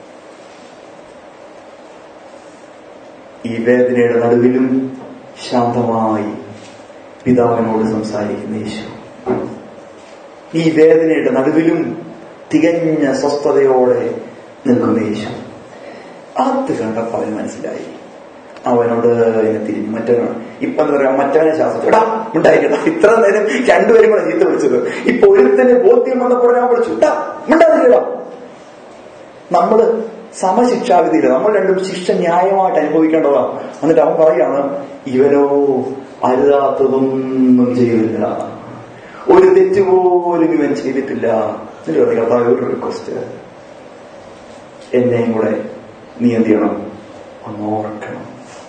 ഈ വേദനയുടെ നടുവിലും ശാന്തമായി പിതാവിനോട് സംസാരിക്കുന്ന യേശു ഈ വേദനയുടെ നടുവിലും തികഞ്ഞ സ്വസ്ഥതയോടെ നിൽക്കുന്ന യേശു അത് കണ്ടപ്പോ അവന് മനസ്സിലായി അവനോട് ഇങ്ങനെ തിരിഞ്ഞു മറ്റവനാണ് ഇപ്പൊ എന്താ പറയാ മറ്റവനെ ശാസിച്ചു എടാ ഉണ്ടായിക്കടാ ഇത്ര നേരം രണ്ടുപേരും കൂടെ ചീത്ത വിളിച്ചത് ഇപ്പൊ ഒരുത്തന് ബോധ്യം വന്നപ്പോൾ ഞാൻ വിളിച്ചു ഇട്ടാ മിണ്ടാതിരിക്കടാ നമ്മള് സമശിക്ഷാവിധിയില്ല നമ്മൾ രണ്ടും ശിക്ഷ ന്യായമായിട്ട് അനുഭവിക്കേണ്ടതാ എന്നിട്ട് അവൻ പറയാണ് ഇവനോ അരുതാത്തതൊന്നും ചെയ്തില്ല ഒരു തെറ്റ് പോലും ഇവൻ ചെയ്തിട്ടില്ല എന്നിട്ട് പറഞ്ഞു കർത്താവ് ഒരു റിക്വസ്റ്റ് എന്നെയും കൂടെ നീ എന്ത് ചെയ്യണം ഒന്ന് ഓർക്കണം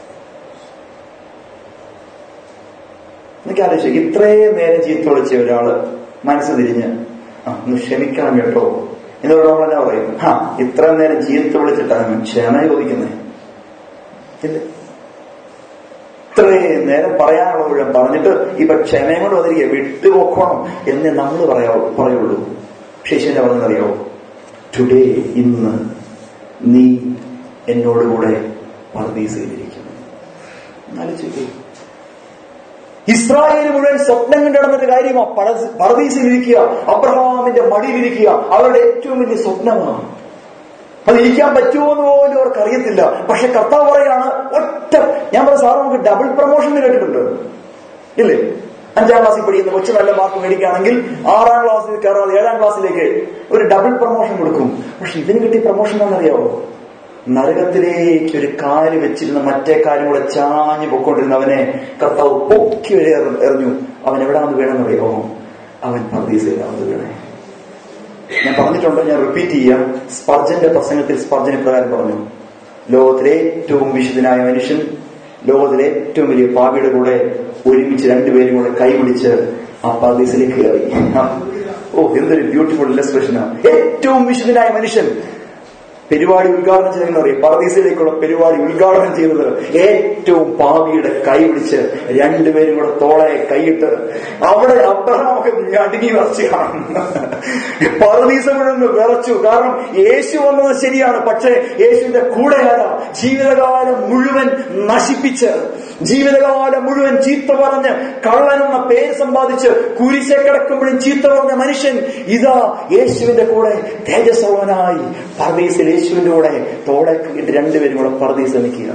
എനിക്ക് ആലോചിച്ചു ഇത്രയും നേരം ചീത്ത വിളിച്ച ഒരാള് മനസ്സ് തിരിഞ്ഞ് ആ ഒന്ന് ക്ഷമിക്കണം കേട്ടോ എന്നോട് നമ്മൾ എന്നാ പറയും ആ ഇത്രയും നേരം ചീത്ത വിളിച്ചിട്ടാണ് ക്ഷമ ചോദിക്കുന്നത് ഇല്ല ഇത്രയും നേരം പറയാനുള്ള മുഴുവൻ പറഞ്ഞിട്ട് ഇപ്പൊ ക്ഷമയും കൊണ്ട് വന്നിരിക്കുക വിട്ടുപോക്കണം എന്ന് നമ്മൾ പറയാവൂ പറയുള്ളൂ പക്ഷെ ഈശ്വരനെ പറഞ്ഞതറിയാവോ ടുഡേ ഇന്ന് നീ എന്നോടുകൂടെ പർദീസയിലിരിക്കുന്നു ആലോചിക്കേ ഇസ്രായേൽ മുഴുവൻ സ്വപ്നം കണ്ടു നടന്നൊരു കാര്യമാ പർദീസിലിരിക്കുക അബ്രഹാമിന്റെ മടിയിലിരിക്കുക അവരുടെ ഏറ്റവും വലിയ സ്വപ്നമാണ് അത് ഇരിക്കാൻ പറ്റുമോ എന്ന് പോലും അവർക്ക് അറിയത്തില്ല പക്ഷെ കർത്താവ് പറയാണ് ഒറ്റ ഞാൻ പറഞ്ഞ സാർ നമുക്ക് ഡബിൾ പ്രൊമോഷൻ കേട്ടിട്ടുണ്ട് ഇല്ലേ അഞ്ചാം ക്ലാസ്സിൽ പഠിക്കുന്ന കൊച്ചു നല്ല മാർക്ക് മേടിക്കുകയാണെങ്കിൽ ആറാം ക്ലാസ്സിൽ കയറാതെ ഏഴാം ക്ലാസ്സിലേക്ക് ഒരു ഡബിൾ പ്രൊമോഷൻ കൊടുക്കും പക്ഷെ ഇതിന് കിട്ടിയ പ്രൊമോഷൻ എന്താണെന്നറിയാവോ നരകത്തിലേക്ക് ഒരു കാല് വെച്ചിരുന്ന മറ്റേ കാലും കൂടെ ചാഞ്ഞു പൊക്കോണ്ടിരുന്നവനെ കർത്താവ് പൊക്കി വരെ എറിഞ്ഞു അവൻ എവിടാന്ന് വീണെന്നറിയാമോ അവൻ പർദീസയിലാവുന്നത് വീണേ ഞാൻ പറഞ്ഞിട്ടുണ്ട് ഞാൻ റിപ്പീറ്റ് ചെയ്യാം സ്പർജന്റെ പ്രസംഗത്തിൽ സ്പർജൻ ഇപ്രകാരം പറഞ്ഞു ലോകത്തിലെ ഏറ്റവും വിശുദ്ധനായ മനുഷ്യൻ ലോകത്തിലെ ഏറ്റവും വലിയ പാപിയുടെ കൂടെ ഒരുമിച്ച് രണ്ടുപേരും കൂടെ കൈപിടിച്ച് ആ പർദീസിലേക്ക് കയറി ഓ എന്തൊരു ബ്യൂട്ടിഫുൾ ഇല്ലസ്ട്രേഷനാണ് ഏറ്റവും വിശുദ്ധനായ മനുഷ്യൻ പരിപാടി ഉദ്ഘാടനം ചെയ്തെന്ന് പറയും പർദീസിലേക്കുള്ള പരിപാടി ഉദ്ഘാടനം ചെയ്തത് ഏറ്റവും പാപിയുടെ കൈ പിടിച്ച് രണ്ടുപേരും കൂടെ തോളെ കൈയിട്ട് അവിടെ അബ്രഹാമൊക്കെ ഞടുങ്ങി വിറച്ച് കാണും പർദീസ മുഴുവൻ വിറച്ചു കാരണം യേശു വന്നത് ശരിയാണ് പക്ഷേ യേശുവിന്റെ കൂടെ ആരാ ജീവിതകാലം മുഴുവൻ നശിപ്പിച്ച് ജീവിതകാലം മുഴുവൻ ചീത്ത പറഞ്ഞ് കള്ളനെന്ന പേര് സമ്പാദിച്ച് കുരിശെ കിടക്കുമ്പോഴും ചീത്ത പറഞ്ഞ മനുഷ്യൻ ഇതാ യേശുവിന്റെ കൂടെ തേജസ്വനായി പർദീസിൽ യേശുവിന്റെ കൂടെ തോടെ ഇട്ട് രണ്ടുപേരും കൂടെ പർദീസ് നിൽക്കുക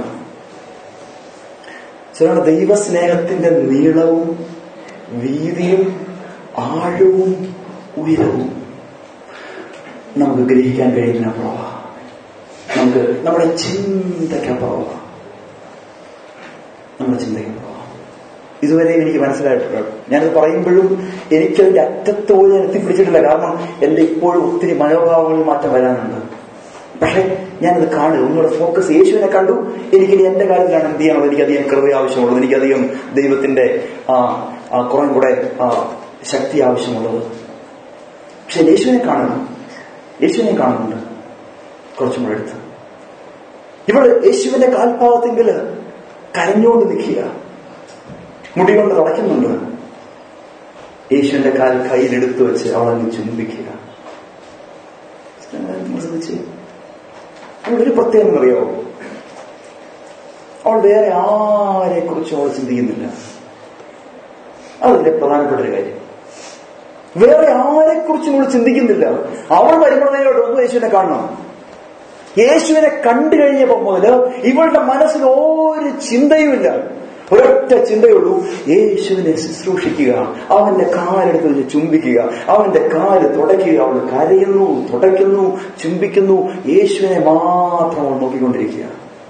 ചില ദൈവസ്നേഹത്തിന്റെ നീളവും വീതിയും ആഴവും ഉയരവും നമുക്ക് ഗ്രഹിക്കാൻ കഴിയുന്നതിനപ്പുറമാണ് നമുക്ക് നമ്മുടെ ചിന്തയ്ക്കപ്പുറമാണ് നമ്മുടെ ചിന്തയ്ക്കപ്പുറമാണ് ഇതുവരെ എനിക്ക് മനസ്സിലായിട്ടുണ്ട് ഞാനത് പറയുമ്പോഴും എനിക്കതിന്റെ അറ്റത്ത് പോയി ഞാൻ എത്തിപ്പിടിച്ചിട്ടില്ല കാരണം എന്റെ ഇപ്പോഴും ഒത്തിരി മനോഭാവങ്ങളിൽ മാറ്റം വരാനുണ്ട് പക്ഷെ ഞാനത് കാണുക ഒന്നുകൂടെ ഫോക്കസ് യേശുവിനെ കണ്ടു എനിക്കിനി എന്റെ കാര്യത്തിലാണ് എന്ത് ചെയ്യണത് എനിക്കധികം കൃപ ആവശ്യമുള്ളത് എനിക്കധികം ദൈവത്തിന്റെ ആ ആ കുറെ കൂടെ ആ ശക്തി ആവശ്യമുള്ളത് പക്ഷെ യേശുവിനെ കാണണം യേശുവിനെ കാണുന്നുണ്ട് കുറച്ചും കൂടെ അടുത്ത് ഇവിടെ യേശുവിന്റെ കാൽഭാവത്തെങ്കിൽ കരഞ്ഞുകൊണ്ട് നിൽക്കുക മുടി കൊണ്ട് തുടയ്ക്കുന്നുണ്ട് യേശുവിന്റെ കാൽ കയ്യിലെടുത്തു വെച്ച് അവളങ്ങ് ചുംബിക്കുക ശ്രദ്ധിച്ച് അവളൊരു പ്രത്യേകം അറിയാവോ അവൾ വേറെ ആരെ കുറിച്ചും അവൾ ചിന്തിക്കുന്നില്ല അതിന്റെ പ്രധാനപ്പെട്ട ഒരു കാര്യം വേറെ ആരെ കുറിച്ചും അവൾ ചിന്തിക്കുന്നില്ല അവൾ വരുമ്പോഴേക്കോട്ട് ഒന്ന് യേശുവിനെ കാണണം യേശുവിനെ കണ്ടു കഴിഞ്ഞപ്പോ മുതല് ഇവളുടെ മനസ്സിൽ ഒരു ചിന്തയുമില്ല ഒരൊറ്റ ചിന്തയുള്ളൂ യേശുവിനെ ശുശ്രൂഷിക്കുക അവന്റെ കാലെടുത്ത് വെച്ച് ചുംബിക്കുക അവന്റെ കാല് തുടയ്ക്കുക അവൾ കരയുന്നു തുടയ്ക്കുന്നു ചുംബിക്കുന്നു യേശുവിനെ മാത്രം അവൾ നോക്കിക്കൊണ്ടിരിക്കുക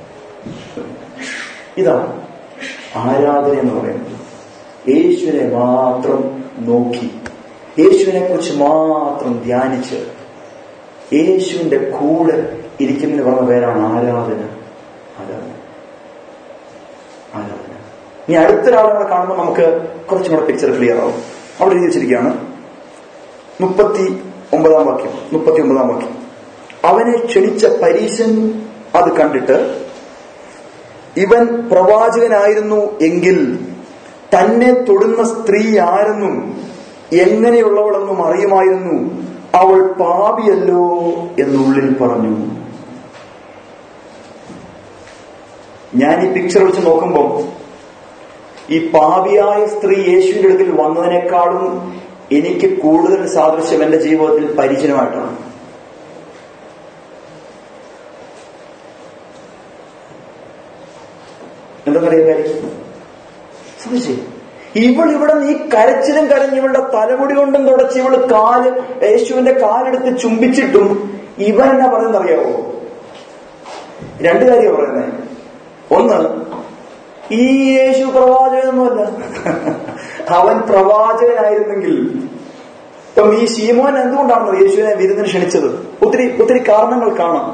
ഇതാണ് ആരാധന എന്ന് പറയുന്നത് യേശുവിനെ മാത്രം നോക്കി യേശുവിനെ കുറിച്ച് മാത്രം ധ്യാനിച്ച് യേശുവിന്റെ കൂടെ ഇരിക്കുന്നതിന് പറഞ്ഞ പേരാണ് ആരാധന ആരാധന ആരാധന ഇനി അടുത്തൊരാളെ കാണുമ്പോൾ നമുക്ക് കുറച്ചും കൂടെ പിക്ചർ ക്ലിയർ ആവും അവിടെ എഴുതി വെച്ചിരിക്കുകയാണ് മുപ്പത്തി ഒമ്പതാം വാക്യം മുപ്പത്തി ഒമ്പതാം വാക്യം അവനെ ക്ഷണിച്ച പരീശൻ അത് കണ്ടിട്ട് ഇവൻ പ്രവാചകനായിരുന്നു എങ്കിൽ തന്നെ തൊടുന്ന സ്ത്രീ ആരെന്നും എങ്ങനെയുള്ളവളെന്നും അറിയുമായിരുന്നു അവൾ പാപിയല്ലോ എന്നുള്ളിൽ പറഞ്ഞു ഞാൻ ഈ പിക്ചർ വെച്ച് നോക്കുമ്പോൾ ഈ പാപിയായ സ്ത്രീ യേശുവിന്റെ അടുക്കൽ വന്നതിനേക്കാളും എനിക്ക് കൂടുതൽ സാദൃശ്യം എന്റെ ജീവിതത്തിൽ പരിചയമായിട്ടാണ് എന്തെന്നറിയാൻ കാര്യം ശ്രദ്ധിച്ചേ ഇവൾ ഇവിടെ നീ കരച്ചിലും കരഞ്ഞ് ഇവളുടെ തലമുടി കൊണ്ടും തുടച്ച് ഇവള് കാല് യേശുവിന്റെ കാലെടുത്ത് ചുംബിച്ചിട്ടും ഇവൻ എന്നാ പറയുന്നറിയാവോ രണ്ടു കാര്യം പറയുന്നത് ഒന്ന് ഈ യേശു പ്രവാചകനൊന്നുമല്ല അവൻ പ്രവാചകനായിരുന്നെങ്കിൽ ഇപ്പം ഈ ശീമോൻ എന്തുകൊണ്ടാണോ യേശുവിനെ വിരുന്നിന് ക്ഷണിച്ചത് ഒത്തിരി ഒത്തിരി കാരണങ്ങൾ കാണാം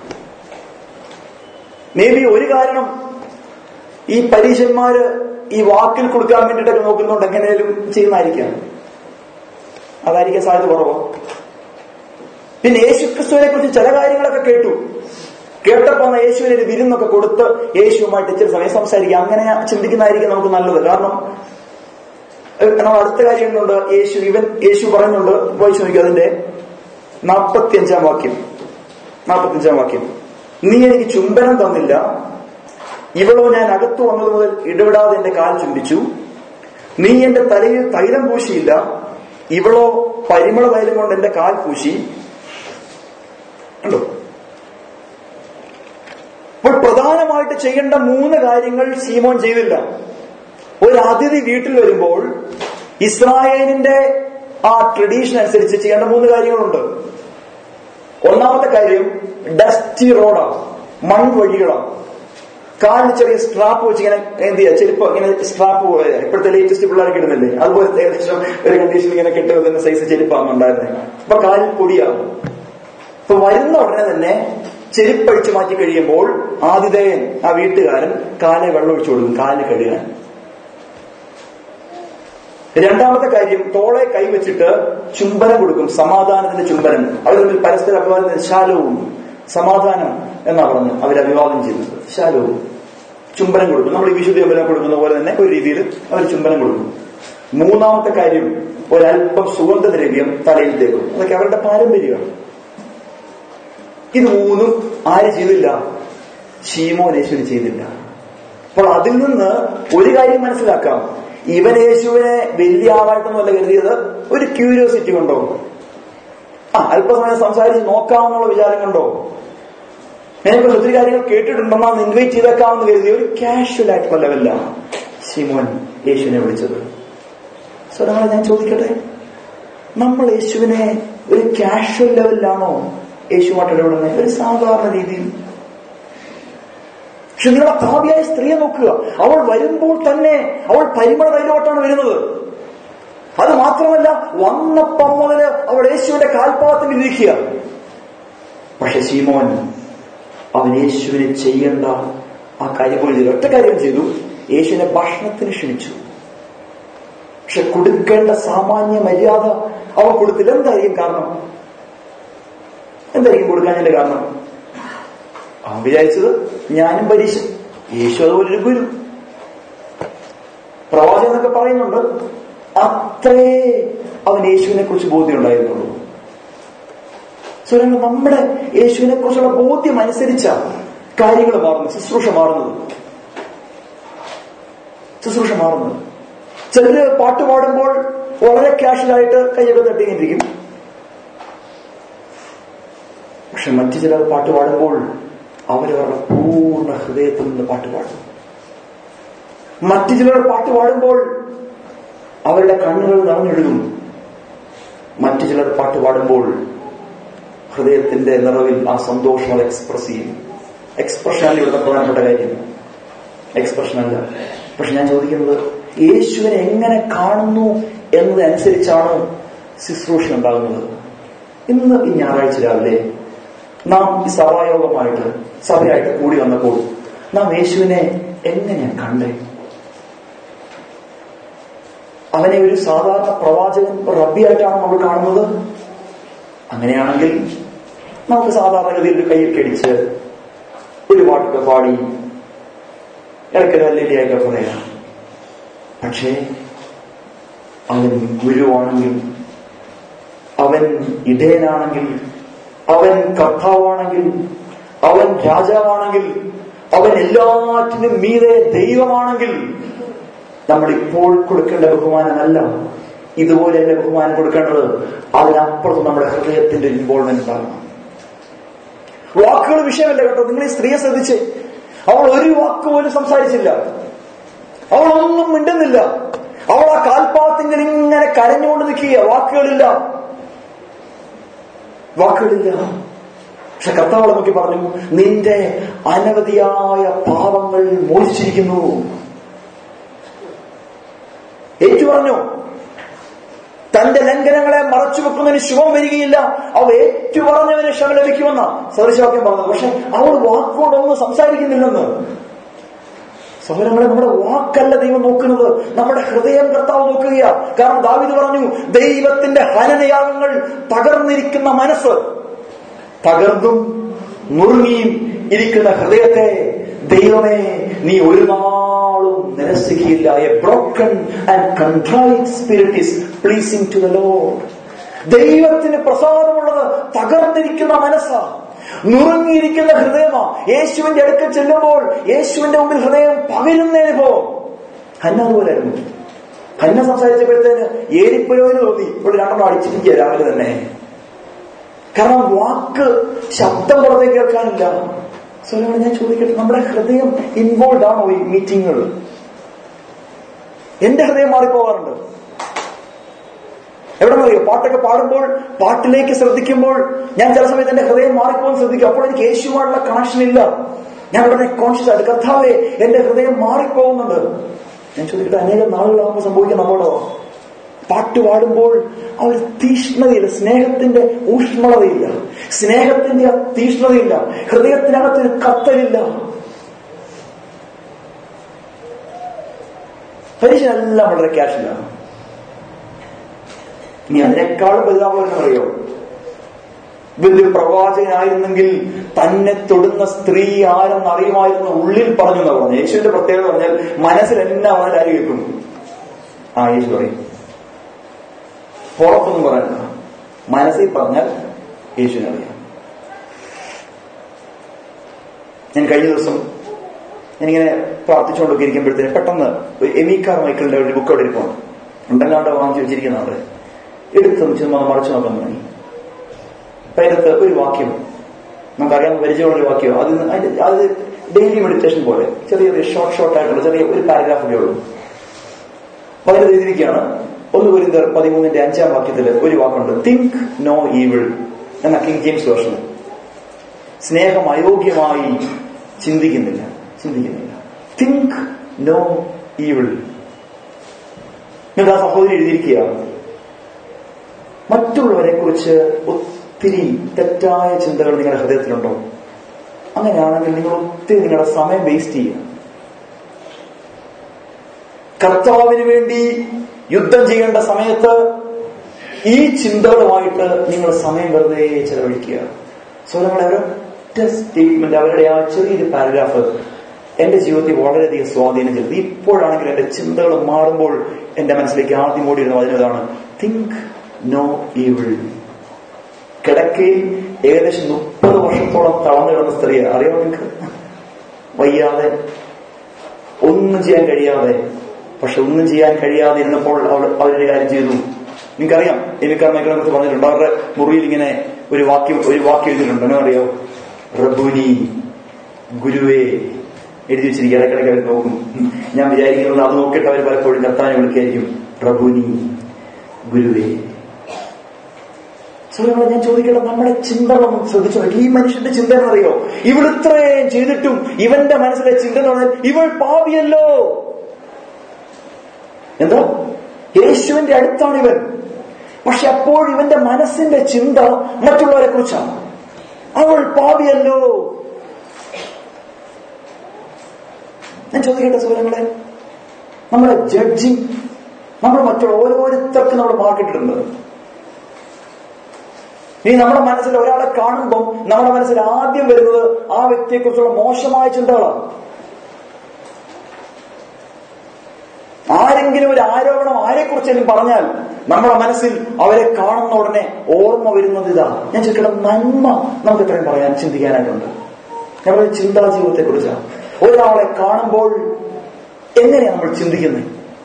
മേ ബി ഒരു കാരണം ഈ പരീക്ഷന്മാര് ഈ വാക്കിൽ കൊടുക്കാൻ വേണ്ടിയിട്ടൊക്കെ നോക്കുന്നുണ്ട് എങ്ങനെയും ചെയ്യുന്നതായിരിക്കാം അതായിരിക്കും സാധ്യത കുറവോ പിന്നെ യേശുക്രിസ്തുവിനെ കുറിച്ച് ചില കാര്യങ്ങളൊക്കെ കേട്ടു കേട്ടപ്പോ യേശുവിന് ഒരു വിരുന്നൊക്കെ കൊടുത്ത് യേശുവുമായിട്ട് ഇച്ചിരി സമയം സംസാരിക്കുക അങ്ങനെ ചിന്തിക്കുന്നതായിരിക്കും നമുക്ക് നല്ലത് കാരണം നമ്മൾ അടുത്ത കാര്യം എന്തുണ്ട് യേശു ഇവൻ യേശു പറയുന്നുണ്ട് വായിച്ചു നോക്കി അതിന്റെ നാൽപ്പത്തിയഞ്ചാം വാക്യം നാൽപ്പത്തിയഞ്ചാം വാക്യം നീ എനിക്ക് ചുംബനം തന്നില്ല ഇവളോ ഞാൻ അകത്തു വന്നത് മുതൽ ഇടപെടാതെ എന്റെ കാൽ ചുംബിച്ചു നീ എന്റെ തലയിൽ തൈലം പൂശിയില്ല ഇവളോ പരിമള തൈലം കൊണ്ട് എന്റെ കാൽ പൂശി കണ്ടോ അപ്പോൾ പ്രധാനമായിട്ട് ചെയ്യേണ്ട മൂന്ന് കാര്യങ്ങൾ സീമോൻ ചെയ്തില്ല ഒരു അതിഥി വീട്ടിൽ വരുമ്പോൾ ഇസ്രായേലിന്റെ ആ ട്രഡീഷൻ അനുസരിച്ച് ചെയ്യേണ്ട മൂന്ന് കാര്യങ്ങളുണ്ട് ഒന്നാമത്തെ കാര്യം ഡസ്റ്റി റോഡാണ് മൺവഴികളാണ് കാലിന് ചെറിയ സ്ട്രാപ്പ് വെച്ച് ഇങ്ങനെ എന്ത് ചെയ്യുക ചെരുപ്പ് ഇങ്ങനെ സ്ട്രാപ്പ് പോലെ ഇപ്പോഴത്തെ ലേറ്റസ്റ്റ് പിള്ളേർക്ക് ഇടുന്നില്ലേ അതുപോലെ ഏകദേശം ഒരു കണ്ടീഷൻ ഇങ്ങനെ കെട്ടി വെക്കുന്ന സൈസ് ചെരുപ്പാണ് ഉണ്ടായിരുന്നത് അപ്പൊ കാലിൽ പൊടിയാവും അപ്പൊ വരുന്ന ഉടനെ തന്നെ ചെരുപ്പഴിച്ചു മാറ്റി കഴിയുമ്പോൾ ആതിഥേയൻ ആ വീട്ടുകാരൻ കാലെ വെള്ളം ഒഴിച്ചു കൊടുക്കും കാലിന് കഴുകാൻ രണ്ടാമത്തെ കാര്യം തോളെ കൈവച്ചിട്ട് ചുംബനം കൊടുക്കും സമാധാനത്തിന്റെ ചുംബനം അവർ തമ്മിൽ പരസ്പര അഭിവാദം ശാലവും സമാധാനം എന്നാ പറഞ്ഞ് അവർ അഭിവാദം ചെയ്യുന്നത് ശാലവും ചുംബനം കൊടുക്കും നമ്മൾ ഈ വിശുദ്ധ ചുംബനം കൊടുക്കുന്ന പോലെ തന്നെ ഒരു രീതിയിൽ അവർ ചുംബനം കൊടുക്കും മൂന്നാമത്തെ കാര്യം ഒരല്പം സുഗന്ധദ്രവ്യം തലയിൽ തേക്കും അതൊക്കെ അവരുടെ പാരമ്പര്യമാണ് ഇത് മൂന്നും ആര് ചെയ്തില്ല ഷീമോൻ യേശുവിന് ചെയ്തില്ല അപ്പോൾ അതിൽ നിന്ന് ഒരു കാര്യം മനസ്സിലാക്കാം ഇവൻ യേശുവിനെ വലിയ ആളായിട്ടൊന്നുമല്ല കരുതിയത് ഒരു ക്യൂരിയോസിറ്റി കൊണ്ടോ ആ അല്പസമയം സംസാരിച്ച് നോക്കാമെന്നുള്ള വിചാരം കൊണ്ടോ ഞാനിപ്പോ ഒത്തിരി കാര്യങ്ങൾ കേട്ടിട്ടുണ്ടെന്നാ ഇൻവൈറ്റ് ചെയ്തേക്കാമെന്ന് കരുതി ഒരു കാഷ്വൽ ആയിട്ടുള്ള ലെവലിലാണ് ശിമോൻ യേശുവിനെ വിളിച്ചത് സ്വരങ്ങളെ ഞാൻ ചോദിക്കട്ടെ നമ്മൾ യേശുവിനെ ഒരു കാഷ്വൽ ലെവലിലാണോ യേശുമായിട്ട് ഇടപെടുന്നത് ഒരു സാധാരണ രീതിയിൽ പക്ഷെ നിങ്ങളുടെ ഭാവിയായ സ്ത്രീയെ നോക്കുക അവൾ വരുമ്പോൾ തന്നെ അവൾ പരിമള തൈലോട്ടാണ് വരുന്നത് അത് മാത്രമല്ല വന്നപ്പം മുതല് അവൾ യേശുവിന്റെ കാൽപാദത്തിൽ ഇരിക്കുക പക്ഷെ ശീമോൻ അവൻ യേശുവിനെ ചെയ്യേണ്ട ആ കാര്യം പോലും ചെയ്തു ഒറ്റ കാര്യം ചെയ്തു യേശുവിനെ ഭക്ഷണത്തിന് ക്ഷണിച്ചു പക്ഷെ കൊടുക്കേണ്ട സാമാന്യ മര്യാദ അവൻ കൊടുത്തില്ല എന്തായിരിക്കും കാരണം എന്തായിരിക്കും കൊടുക്കാഞ്ഞതിന്റെ കാരണം അവൻ വിചാരിച്ചത് ഞാനും പരീക്ഷ യേശു അതുപോലെ ഒരു ഗുരു പ്രവാചകൻ എന്നൊക്കെ പറയുന്നുണ്ട് അത്രേ അവൻ യേശുവിനെ കുറിച്ച് ബോധ്യം ഉണ്ടായിരുന്നുള്ളൂ സ്വരങ്ങൾ നമ്മുടെ യേശുവിനെ കുറിച്ചുള്ള ബോധ്യം അനുസരിച്ച കാര്യങ്ങൾ മാറുന്നു ശുശ്രൂഷ മാറുന്നത് ശുശ്രൂഷ മാറുന്നത് ചിലര് പാട്ട് പാടുമ്പോൾ വളരെ കാഷ്വലായിട്ട് കൈയൊക്കെ തട്ടിയിരിക്കും പക്ഷെ മറ്റു ചിലർ പാട്ട് പാടുമ്പോൾ അവരവരുടെ പൂർണ്ണ ഹൃദയത്തിൽ നിന്ന് പാട്ട് പാടും മറ്റു ചിലർ പാട്ട് പാടുമ്പോൾ അവരുടെ കണ്ണുകൾ നിറഞ്ഞൊഴുകും മറ്റു ചിലർ പാട്ട് പാടുമ്പോൾ ഹൃദയത്തിന്റെ നിറവിൽ ആ സന്തോഷം അത് എക്സ്പ്രസ് ചെയ്യും എക്സ്പ്രഷൻ അല്ല ഇവിടുത്തെ പ്രധാനപ്പെട്ട കാര്യം എക്സ്പ്രഷൻ അല്ല പക്ഷെ ഞാൻ ചോദിക്കുന്നത് യേശുവിനെ എങ്ങനെ കാണുന്നു എന്നതനുസരിച്ചാണ് ശുശ്രൂഷ ഉണ്ടാകുന്നത് ഇന്ന് ഈ ഞായറാഴ്ച രാവിലെ നാം ഈ സഭായോഗമായിട്ട് സഭയായിട്ട് കൂടി വന്നപ്പോൾ നാം യേശുവിനെ എങ്ങനെയാ കണ്ടേ അവനെ ഒരു സാധാരണ പ്രവാചകൻ റബ്ബിയായിട്ടാണ് നമ്മൾ കാണുന്നത് അങ്ങനെയാണെങ്കിൽ നമുക്ക് സാധാരണഗതിയിൽ ഒരു കൈയൊക്കെ അടിച്ച് ഒരു പാട്ടൊക്കെ പാടി ഇടയ്ക്ക് നല്ലിയൊക്കെ പറയാം പക്ഷേ അവൻ ഗുരുവാണെങ്കിൽ അവൻ ഇടയനാണെങ്കിൽ അവൻ കർത്താവാണെങ്കിൽ അവൻ രാജാവാണെങ്കിൽ അവൻ എല്ലാറ്റിനും മീതെ ദൈവമാണെങ്കിൽ നമ്മൾ ഇപ്പോൾ കൊടുക്കേണ്ട ബഹുമാനമല്ല ഇതുപോലെ തന്നെ ബഹുമാനം കൊടുക്കേണ്ടത് അതിനപ്പുറത്ത് നമ്മുടെ ഹൃദയത്തിന്റെ ഇൻവോൾവ്മെന്റ് ഉണ്ടാകണം വാക്കുകൾ വിഷയമല്ല കേട്ടോ നിങ്ങൾ ഈ സ്ത്രീയെ ശ്രദ്ധിച്ച് അവൾ ഒരു വാക്ക് പോലും സംസാരിച്ചില്ല അവൾ ഒന്നും മിണ്ടുന്നില്ല അവൾ ആ കാൽപാത്തിങ്കിൽ ഇങ്ങനെ കരഞ്ഞുകൊണ്ട് നിൽക്കുക വാക്കുകളില്ല വാക്കുകളില്ല പക്ഷെ കർത്താവളെ നോക്കി പറഞ്ഞു നിന്റെ അനവധിയായ പാപങ്ങൾ മോചിച്ചിരിക്കുന്നു ഏറ്റു പറഞ്ഞു തന്റെ ലംഘനങ്ങളെ മറച്ചു വെക്കുന്നതിന് ശുഭം വരികയില്ല അവ ഏറ്റു പറഞ്ഞവന് ക്ഷമ ലഭിക്കുമെന്ന സദൃശവാക്യം പറഞ്ഞത് പക്ഷെ അവൾ വാക്കോടൊന്നും സംസാരിക്കുന്നില്ലെന്ന് സഹോദരങ്ങളെ നമ്മുടെ വാക്കല്ല ദൈവം നോക്കുന്നത് നമ്മുടെ ഹൃദയം കർത്താവ് നോക്കുകയാ കാരണം ദാവിദ് പറഞ്ഞു ദൈവത്തിന്റെ ഹനനയാഗങ്ങൾ തകർന്നിരിക്കുന്ന മനസ്സ് തകർന്നും നുറുങ്ങിയും ഇരിക്കുന്ന ഹൃദയത്തെ ദൈവമേ നീ ഒരു നാളും നിരസിക്കുകയില്ല a broken and contrite spirit is pleasing to the Lord ദൈവത്തിന് പ്രസാദമുള്ളത് തകർന്നിരിക്കുന്ന മനസ്സാ നുറുങ്ങിയിരിക്കുന്ന ഹൃദയമാ യേശുവിന്റെ അടുക്കൽ ചെല്ലുമ്പോൾ യേശുവിന്റെ മുമ്പിൽ ഹൃദയം പകരുന്ന അനുഭവം ഹന്ന അതുപോലായിരുന്നു ഹന്ന സംസാരിച്ചപ്പോഴത്തേന് ഏരിപ്പുരോന് തോന്നി ഇവിടെ രണ്ടെണ്ണം അടിച്ചിരിക്കുക രാവിലെ തന്നെ കാരണം വാക്ക് ശബ്ദം പുറത്തേക്ക് കേൾക്കാനില്ല സ്വലമാണ് ഞാൻ ചോദിക്കട്ടെ നമ്മുടെ ഹൃദയം ഇൻവോൾവ് ആണോ ഈ മീറ്റിങ്ങുകൾ എന്റെ ഹൃദയം മാറിപ്പോകാറുണ്ട് എവിടെ അറിയോ പാട്ടൊക്കെ പാടുമ്പോൾ പാട്ടിലേക്ക് ശ്രദ്ധിക്കുമ്പോൾ ഞാൻ ചില സമയത്ത് എന്റെ ഹൃദയം മാറിപ്പോകാൻ ശ്രദ്ധിക്കും അപ്പോൾ എനിക്ക് യേശുമായിട്ടുള്ള കണക്ഷൻ ഇല്ല ഞാൻ ഉടനെ കോൺഷ്യസ് ആയിട്ട് കർത്താവേ എന്റെ ഹൃദയം മാറിപ്പോകുന്നുണ്ട് ഞാൻ ചോദിക്കട്ടെ അനേകം നാളുകളാകുമ്പോൾ സംഭവിക്കാൻ നമ്മളോ പാട്ട് പാടുമ്പോൾ ആ ഒരു തീഷ്ണതയില്ല സ്നേഹത്തിന്റെ ഊഷ്മളതയില്ല സ്നേഹത്തിന്റെ ആ തീഷ്ണതയില്ല ഹൃദയത്തിനകത്തൊരു കത്തലില്ല മനുഷ്യനെല്ലാം വളരെ ക്യാഷിലാണ് ഇനി അതിനേക്കാളും വലുതാവുമെന്ന് അറിയോ വലിയൊരു പ്രവാചകനായിരുന്നെങ്കിൽ തന്നെ തൊടുന്ന സ്ത്രീ ആരെന്ന് അറിയുമായിരുന്നു ഉള്ളിൽ പറഞ്ഞു എന്ന് പറഞ്ഞു യേശുവിന്റെ പ്രത്യേകത പറഞ്ഞാൽ മനസ്സിൽ എന്നാ പറഞ്ഞാൽ ആര് കേൾക്കും ആ യേശു പറയും പുറത്തൊന്നും പറയാനില്ല മനസ്സിൽ പറഞ്ഞാൽ യേശുവിനറിയാം ഞാൻ കഴിഞ്ഞ ദിവസം ഞാനിങ്ങനെ പ്രാർത്ഥിച്ചുകൊണ്ടൊക്കെ ഇരിക്കുമ്പോഴത്തേന് പെട്ടെന്ന് ഒരു എമിക്കാർ മൈക്കിളിന്റെ ഒരു ബുക്ക് അവിടെ ഇരിപ്പുണ്ട് ഉണ്ടല്ലാണ്ട് വാങ്ങിച്ചു വെച്ചിരിക്കുന്ന അവിടെ എടുത്ത് ചുമ്മാ മറച്ചു നോക്കാൻ തുടങ്ങി അപ്പൊ അതിനകത്ത് ഒരു വാക്യം നമുക്കറിയാവുന്ന പരിചയമുള്ള ഒരു വാക്യം അത് അതിന്റെ- അത് ഡെയിലി മെഡിറ്റേഷൻ പോലെ ചെറിയൊരു ഷോർട്ട് ഷോർട്ട് ആയിട്ടുള്ള ചെറിയ ഒരു പാരഗ്രാഫൊക്കെ ഉള്ളൂ അപ്പൊ അതിൽ എഴുതിയിരിക്കുകയാണ് ഒന്ന് കുരിന്തർ പതിമൂന്നിന്റെ അഞ്ചാം വാക്യത്തിൽ ഒരു വാക്കുണ്ട് തിങ്ക് നോ ഈവിൾ എന്ന കിങ് ജെയിംസ് വേർഷൻ സ്നേഹം അയോഗ്യമായി ചിന്തിക്കുന്നില്ല ചിന്തിക്കുന്നില്ല തിങ്ക് നോ ഈവിൾ എന്നിട്ട് ആ സഹോദരി എഴുതിയിരിക്കുക മറ്റുള്ളവരെ കുറിച്ച് ഒത്തിരി തെറ്റായ ചിന്തകൾ നിങ്ങളുടെ ഹൃദയത്തിലുണ്ടോ അങ്ങനെയാണെങ്കിൽ നിങ്ങൾ ഒത്തിരി നിങ്ങളുടെ സമയം വേസ്റ്റ് ചെയ്യുക കർത്താവിന് വേണ്ടി യുദ്ധം ചെയ്യേണ്ട സമയത്ത് ഈ ചിന്തകളുമായിട്ട് നിങ്ങൾ സമയം വെറുതെ ചെലവഴിക്കുക സ്വരങ്ങളെ ഒരൊറ്റ സ്റ്റേറ്റ്മെന്റ് അവരുടെ ആ ചെറിയൊരു പാരഗ്രാഫ് എന്റെ ജീവിതത്തിൽ വളരെയധികം സ്വാധീനം ചെലുത്തി ഇപ്പോഴാണെങ്കിൽ എന്റെ ചിന്തകൾ മാറുമ്പോൾ എന്റെ മനസ്സിലേക്ക് ആദ്യം ഓടിയിരുന്ന അതിനതാണ് തിങ്ക് നോ ഈവിൾ കിടക്കയിൽ ഏകദേശം മുപ്പത് വർഷത്തോളം തളർന്നു കിടന്ന സ്ത്രീയെ അറിയാമോ നിങ്ങൾക്ക് വയ്യാതെ ഒന്നും ചെയ്യാൻ കഴിയാതെ പക്ഷെ ഒന്നും ചെയ്യാൻ കഴിയാതെ ഇരുന്നപ്പോൾ അവൾ അവരുടെ കാര്യം ചെയ്തു നിങ്ങൾക്കറിയാം എനിക്കാർ മൈക്കിളെ കുറിച്ച് പറഞ്ഞിട്ടുണ്ട് അവരുടെ മുറിയിൽ ഇങ്ങനെ ഒരു വാക്യം ഒരു വാക്യം എഴുതിയിട്ടുണ്ട് എന്നോ അറിയോ റബുനി ഗുരുവേ എഴുതി വെച്ചിരിക്കുക ഇടയ്ക്കിടയ്ക്ക് അവർ നോക്കും ഞാൻ വിചാരിക്കുന്നത് അത് നോക്കിയിട്ട് അവർ പലപ്പോഴും കർത്താനെ വിളിക്കായിരിക്കും പ്രഭുനി ഗുരുവേ സുഹൃത്തുക്കളെ ഞാൻ ചോദിക്കട്ടെ നമ്മുടെ ചിന്തകളൊന്നും ശ്രദ്ധിച്ചു നോക്കി ഈ മനുഷ്യന്റെ ചിന്ത എന്നറിയോ ഇവൾ ഇത്രയും ചെയ്തിട്ടും ഇവന്റെ മനസ്സിലെ ചിന്ത എന്ന് പറഞ്ഞാൽ ഇവൾ പാവിയല്ലോ എന്താ യേശുവിന്റെ അടുത്താണ് ഇവൻ പക്ഷെ അപ്പോൾ ഇവന്റെ മനസ്സിന്റെ ചിന്ത മറ്റുള്ളവരെ കുറിച്ചാണ് അവൾ പാവിയല്ലോ ഞാൻ ചോദിക്കട്ടെ സുഹൃത്തുക്കളെ നമ്മുടെ ജഡ്ജിങ് നമ്മൾ മറ്റുള്ള ഓരോരുത്തർക്കും നമ്മൾ മാർക്കിട്ടിട്ടുണ്ട് ഇനി നമ്മുടെ മനസ്സിൽ ഒരാളെ കാണുമ്പോൾ നമ്മുടെ മനസ്സിൽ ആദ്യം വരുന്നത് ആ വ്യക്തിയെക്കുറിച്ചുള്ള മോശമായ ചിന്തകളാണ് ആരെങ്കിലും ഒരു ആരോപണം ആരെക്കുറിച്ചെങ്കിലും പറഞ്ഞാൽ നമ്മുടെ മനസ്സിൽ അവരെ കാണുന്ന ഉടനെ ഓർമ്മ വരുന്നത് ഇതാ ഞാൻ ചോദിക്കട്ടെ നന്മ നമുക്ക് ഇത്രയും പറയാൻ ചിന്തിക്കാനായിട്ടുണ്ട് നമ്മുടെ ചിന്താ ജീവിതത്തെ കുറിച്ചാണ് ഒരാളെ കാണുമ്പോൾ എങ്ങനെയാണ് നമ്മൾ ചിന്തിക്കുന്നത്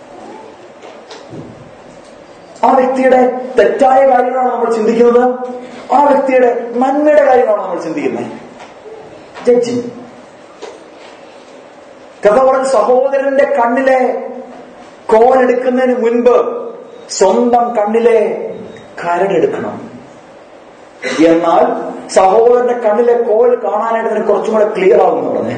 ആ വ്യക്തിയുടെ തെറ്റായ കാര്യങ്ങളാണ് നമ്മൾ ചിന്തിക്കുന്നത് ആ വ്യക്തിയുടെ നന്മയുടെ കാര്യങ്ങളാണ് നമ്മൾ ചിന്തിക്കുന്നത് ജഡ്ജി കഥ പറഞ്ഞ സഹോദരന്റെ കണ്ണിലെ കോലെടുക്കുന്നതിന് മുൻപ് സ്വന്തം കണ്ണിലെ കരടെടുക്കണം എന്നാൽ സഹോദരന്റെ കണ്ണിലെ കോൽ കാണാനായിട്ട് അതിന് കുറച്ചും കൂടെ ക്ലിയർ ആകുന്നു പറഞ്ഞേ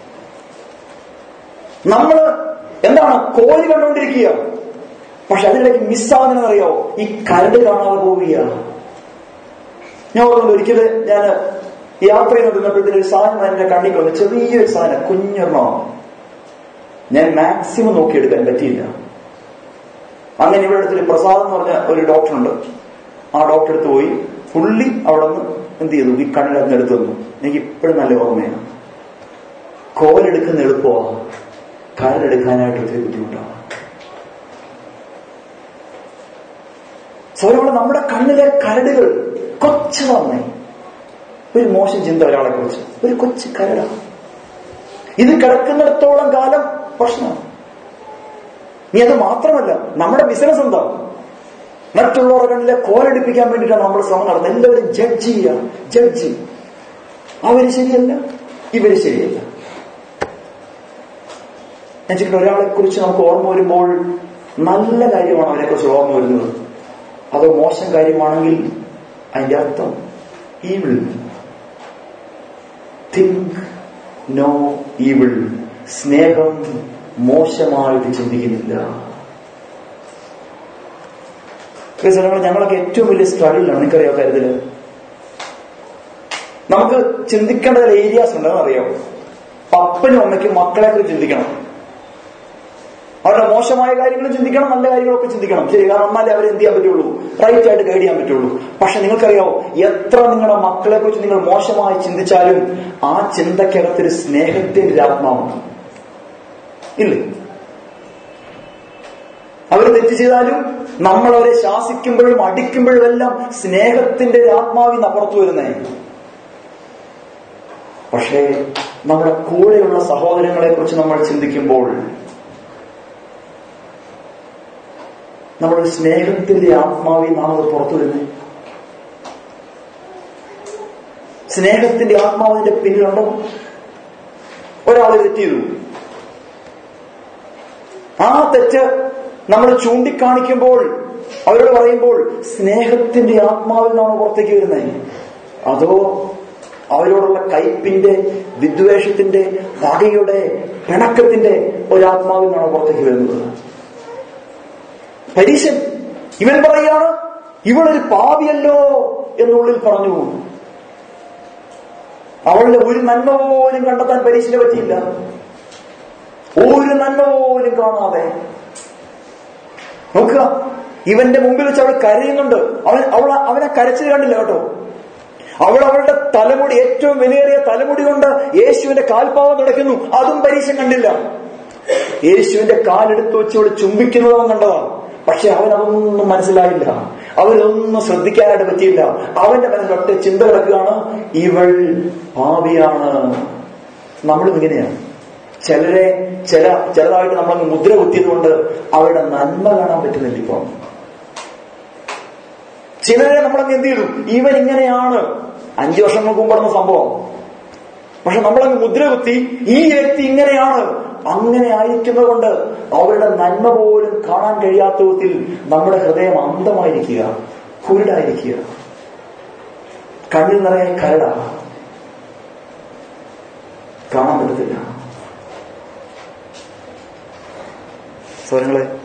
നമ്മള് എന്താണ് കോല് കണ്ടുകൊണ്ടിരിക്കുക പക്ഷെ അതിനിടയ്ക്ക് മിസ്സാകുന്നറിയോ ഈ കരട് കാണാതെ പോവുകയാണ് ഞാൻ ഓർക്കുന്നു ഒരിക്കല് ഞാൻ യാത്ര ചെയ്തുകൊണ്ടിരുന്നപ്പോഴത്തേക്ക് ഒരു സാധനം എന്റെ കണ്ണിൽ വന്നു ചെറിയൊരു സാധനം കുഞ്ഞെണ്ണോ ഞാൻ മാക്സിമം നോക്കിയെടുക്കാൻ പറ്റിയില്ല അങ്ങനെ ഇവിടെ അടുത്തൊരു പ്രസാദ് എന്ന് പറഞ്ഞ ഒരു ഡോക്ടറുണ്ട് ആ ഡോക്ടർ അടുത്ത് പോയി പുള്ളി അവിടെ നിന്ന് എന്ത് ചെയ്തു ഈ കണ്ണിനകത്ത് എടുത്തു തന്നു എനിക്ക് ഇപ്പോഴും നല്ല ഓർമ്മയാണ് കോലെടുക്കുന്ന എളുപ്പമാണ് കാലെടുക്കാനായിട്ട് ഒത്തിരി ബുദ്ധിമുട്ടാണ് സ്വയമുള്ള നമ്മുടെ കണ്ണിലെ കരടുകൾ കൊച്ചു തന്നെ ഒരു മോശം ചിന്ത ഒരാളെ കുറിച്ച് ഒരു കൊച്ചു കരടാണ് ഇത് കിടക്കുന്നിടത്തോളം കാലം പ്രശ്നമാണ് നീ അത് മാത്രമല്ല നമ്മുടെ ബിസിനസ് എന്താ മറ്റുള്ളവരുടെ കണ്ണിലെ കോലടിപ്പിക്കാൻ വേണ്ടിയിട്ടാണ് നമ്മൾ ശ്രമം നടത്തുന്നത് എല്ലാവരും ജഡ്ജ് ചെയ്യുക ജഡ്ജ് അവര് ശരിയല്ല ഇവര് ശരിയല്ല ഞാൻ ചില ഒരാളെ കുറിച്ച് നമുക്ക് ഓർമ്മ വരുമ്പോൾ നല്ല കാര്യമാണ് അവരെ കുറിച്ച് ഓർമ്മ വരുന്നത് അതോ മോശം കാര്യമാണെങ്കിൽ അതിന്റെ അർത്ഥം ഈവിൾ തിങ്ക് നോ ഈവിൾ സ്നേഹം മോശമായിട്ട് ചിന്തിക്കുന്നില്ല പ്രിയ സ്ഥലങ്ങൾ ഞങ്ങളൊക്കെ ഏറ്റവും വലിയ സ്ട്രഗിളിലാണ് നിങ്ങൾക്കറിയാം കാര്യത്തില് നമുക്ക് ചിന്തിക്കേണ്ട ചില ഏരിയാസ് ഉണ്ടെന്ന് അറിയാം അപ്പനും അമ്മയ്ക്കും മക്കളെ കുറിച്ച് ചിന്തിക്കണം അവരുടെ മോശമായ കാര്യങ്ങളും ചിന്തിക്കണം നല്ല കാര്യങ്ങളൊക്കെ ചിന്തിക്കണം ശരി കാരണം എന്നാലേ അവരെ എന്ത് ചെയ്യാൻ പറ്റുള്ളൂ റൈറ്റ് ആയിട്ട് ഗൈഡ് ചെയ്യാൻ പറ്റുള്ളൂ പക്ഷെ നിങ്ങൾക്കറിയാവോ എത്ര നിങ്ങളുടെ മക്കളെ കുറിച്ച് നിങ്ങൾ മോശമായി ചിന്തിച്ചാലും ആ ചിന്തക്കകത്തൊരു സ്നേഹത്തിന്റെ ആത്മാവുണ്ട് ഇല്ലേ അവർ തെറ്റ് ചെയ്താലും നമ്മൾ അവരെ ശാസിക്കുമ്പോഴും അടിക്കുമ്പോഴും എല്ലാം സ്നേഹത്തിന്റെ ആത്മാവിന്ന് അപ്പുറത്തു വരുന്നേ പക്ഷേ നമ്മുടെ കൂടെയുള്ള സഹോദരങ്ങളെ കുറിച്ച് നമ്മൾ ചിന്തിക്കുമ്പോൾ നമ്മുടെ സ്നേഹത്തിന്റെ ആത്മാവിൽ നാം അത് പുറത്തു വരുന്നത് സ്നേഹത്തിന്റെ ആത്മാവിന്റെ പിന്നിലുണ്ടോ ഒരാൾ തെറ്റ് ചെയ്തു ആ തെറ്റ് നമ്മൾ ചൂണ്ടിക്കാണിക്കുമ്പോൾ അവരോട് പറയുമ്പോൾ സ്നേഹത്തിന്റെ ആത്മാവിൽ നിന്നാണ് പുറത്തേക്ക് വരുന്നത് അതോ അവരോടുള്ള കയ്പിന്റെ വിദ്വേഷത്തിന്റെ പകയുടെ പിണക്കത്തിന്റെ ഒരാത്മാവിൽ നിന്നാണ് പുറത്തേക്ക് വരുന്നത് പരീശൻ ഇവൻ പറയാണ് ഇവളൊരു പാവിയല്ലോ എന്നുള്ളിൽ പറഞ്ഞു അവളുടെ ഒരു നന്മ പോലും കണ്ടെത്താൻ പരീക്ഷനെ പറ്റിയില്ല ഒരു നന്മ പോലും കാണാതെ നോക്കുക ഇവന്റെ മുമ്പിൽ വെച്ച് അവൾ കരയുന്നുണ്ട് അവൻ അവൾ അവനെ കരച്ചിൽ കണ്ടില്ല കേട്ടോ അവൾ അവളുടെ തലമുടി ഏറ്റവും വിലയേറിയ തലമുടി കൊണ്ട് യേശുവിന്റെ കാൽപാവം തുടയ്ക്കുന്നു അതും പരീക്ഷ കണ്ടില്ല യേശുവിന്റെ കാലെടുത്ത് വെച്ച് അവൾ ചുംബിക്കുന്നതും കണ്ടതാണ് പക്ഷെ അവൻ അതൊന്നും മനസ്സിലായില്ല അവരൊന്നും ശ്രദ്ധിക്കാനായിട്ട് പറ്റിയില്ല അവന്റെ മനസ്സിലൊറ്റ ചിന്ത കിടക്കുകയാണ് ഇവൾ പാവിയാണ് നമ്മളും ഇങ്ങനെയാണ് ചിലരെ ചില ചിലതായിട്ട് നമ്മളങ്ങ് മുദ്ര കുത്തിയത് കൊണ്ട് അവരുടെ നന്മ കാണാൻ പറ്റുന്നില്ല ഇപ്പൊ ചിലരെ നമ്മളങ്ങ് എന്ത് ചെയ്തു ഇവൻ ഇങ്ങനെയാണ് അഞ്ചു വർഷങ്ങൾക്ക് മുമ്പ് നടന്ന സംഭവം പക്ഷെ നമ്മളങ്ങ് മുദ്ര കുത്തി ഈ വ്യക്തി ഇങ്ങനെയാണ് അങ്ങനെ ആയിരിക്കുന്നത് കൊണ്ട് അവരുടെ നന്മ പോലും കാണാൻ കഴിയാത്ത വിധത്തിൽ നമ്മുടെ ഹൃദയം അന്ധമായിരിക്കുക കുരുടായിരിക്കുക കണ്ണിൽ നിറയെ കരട കാണാൻ പറ്റത്തില്ല സ്വരങ്ങളെ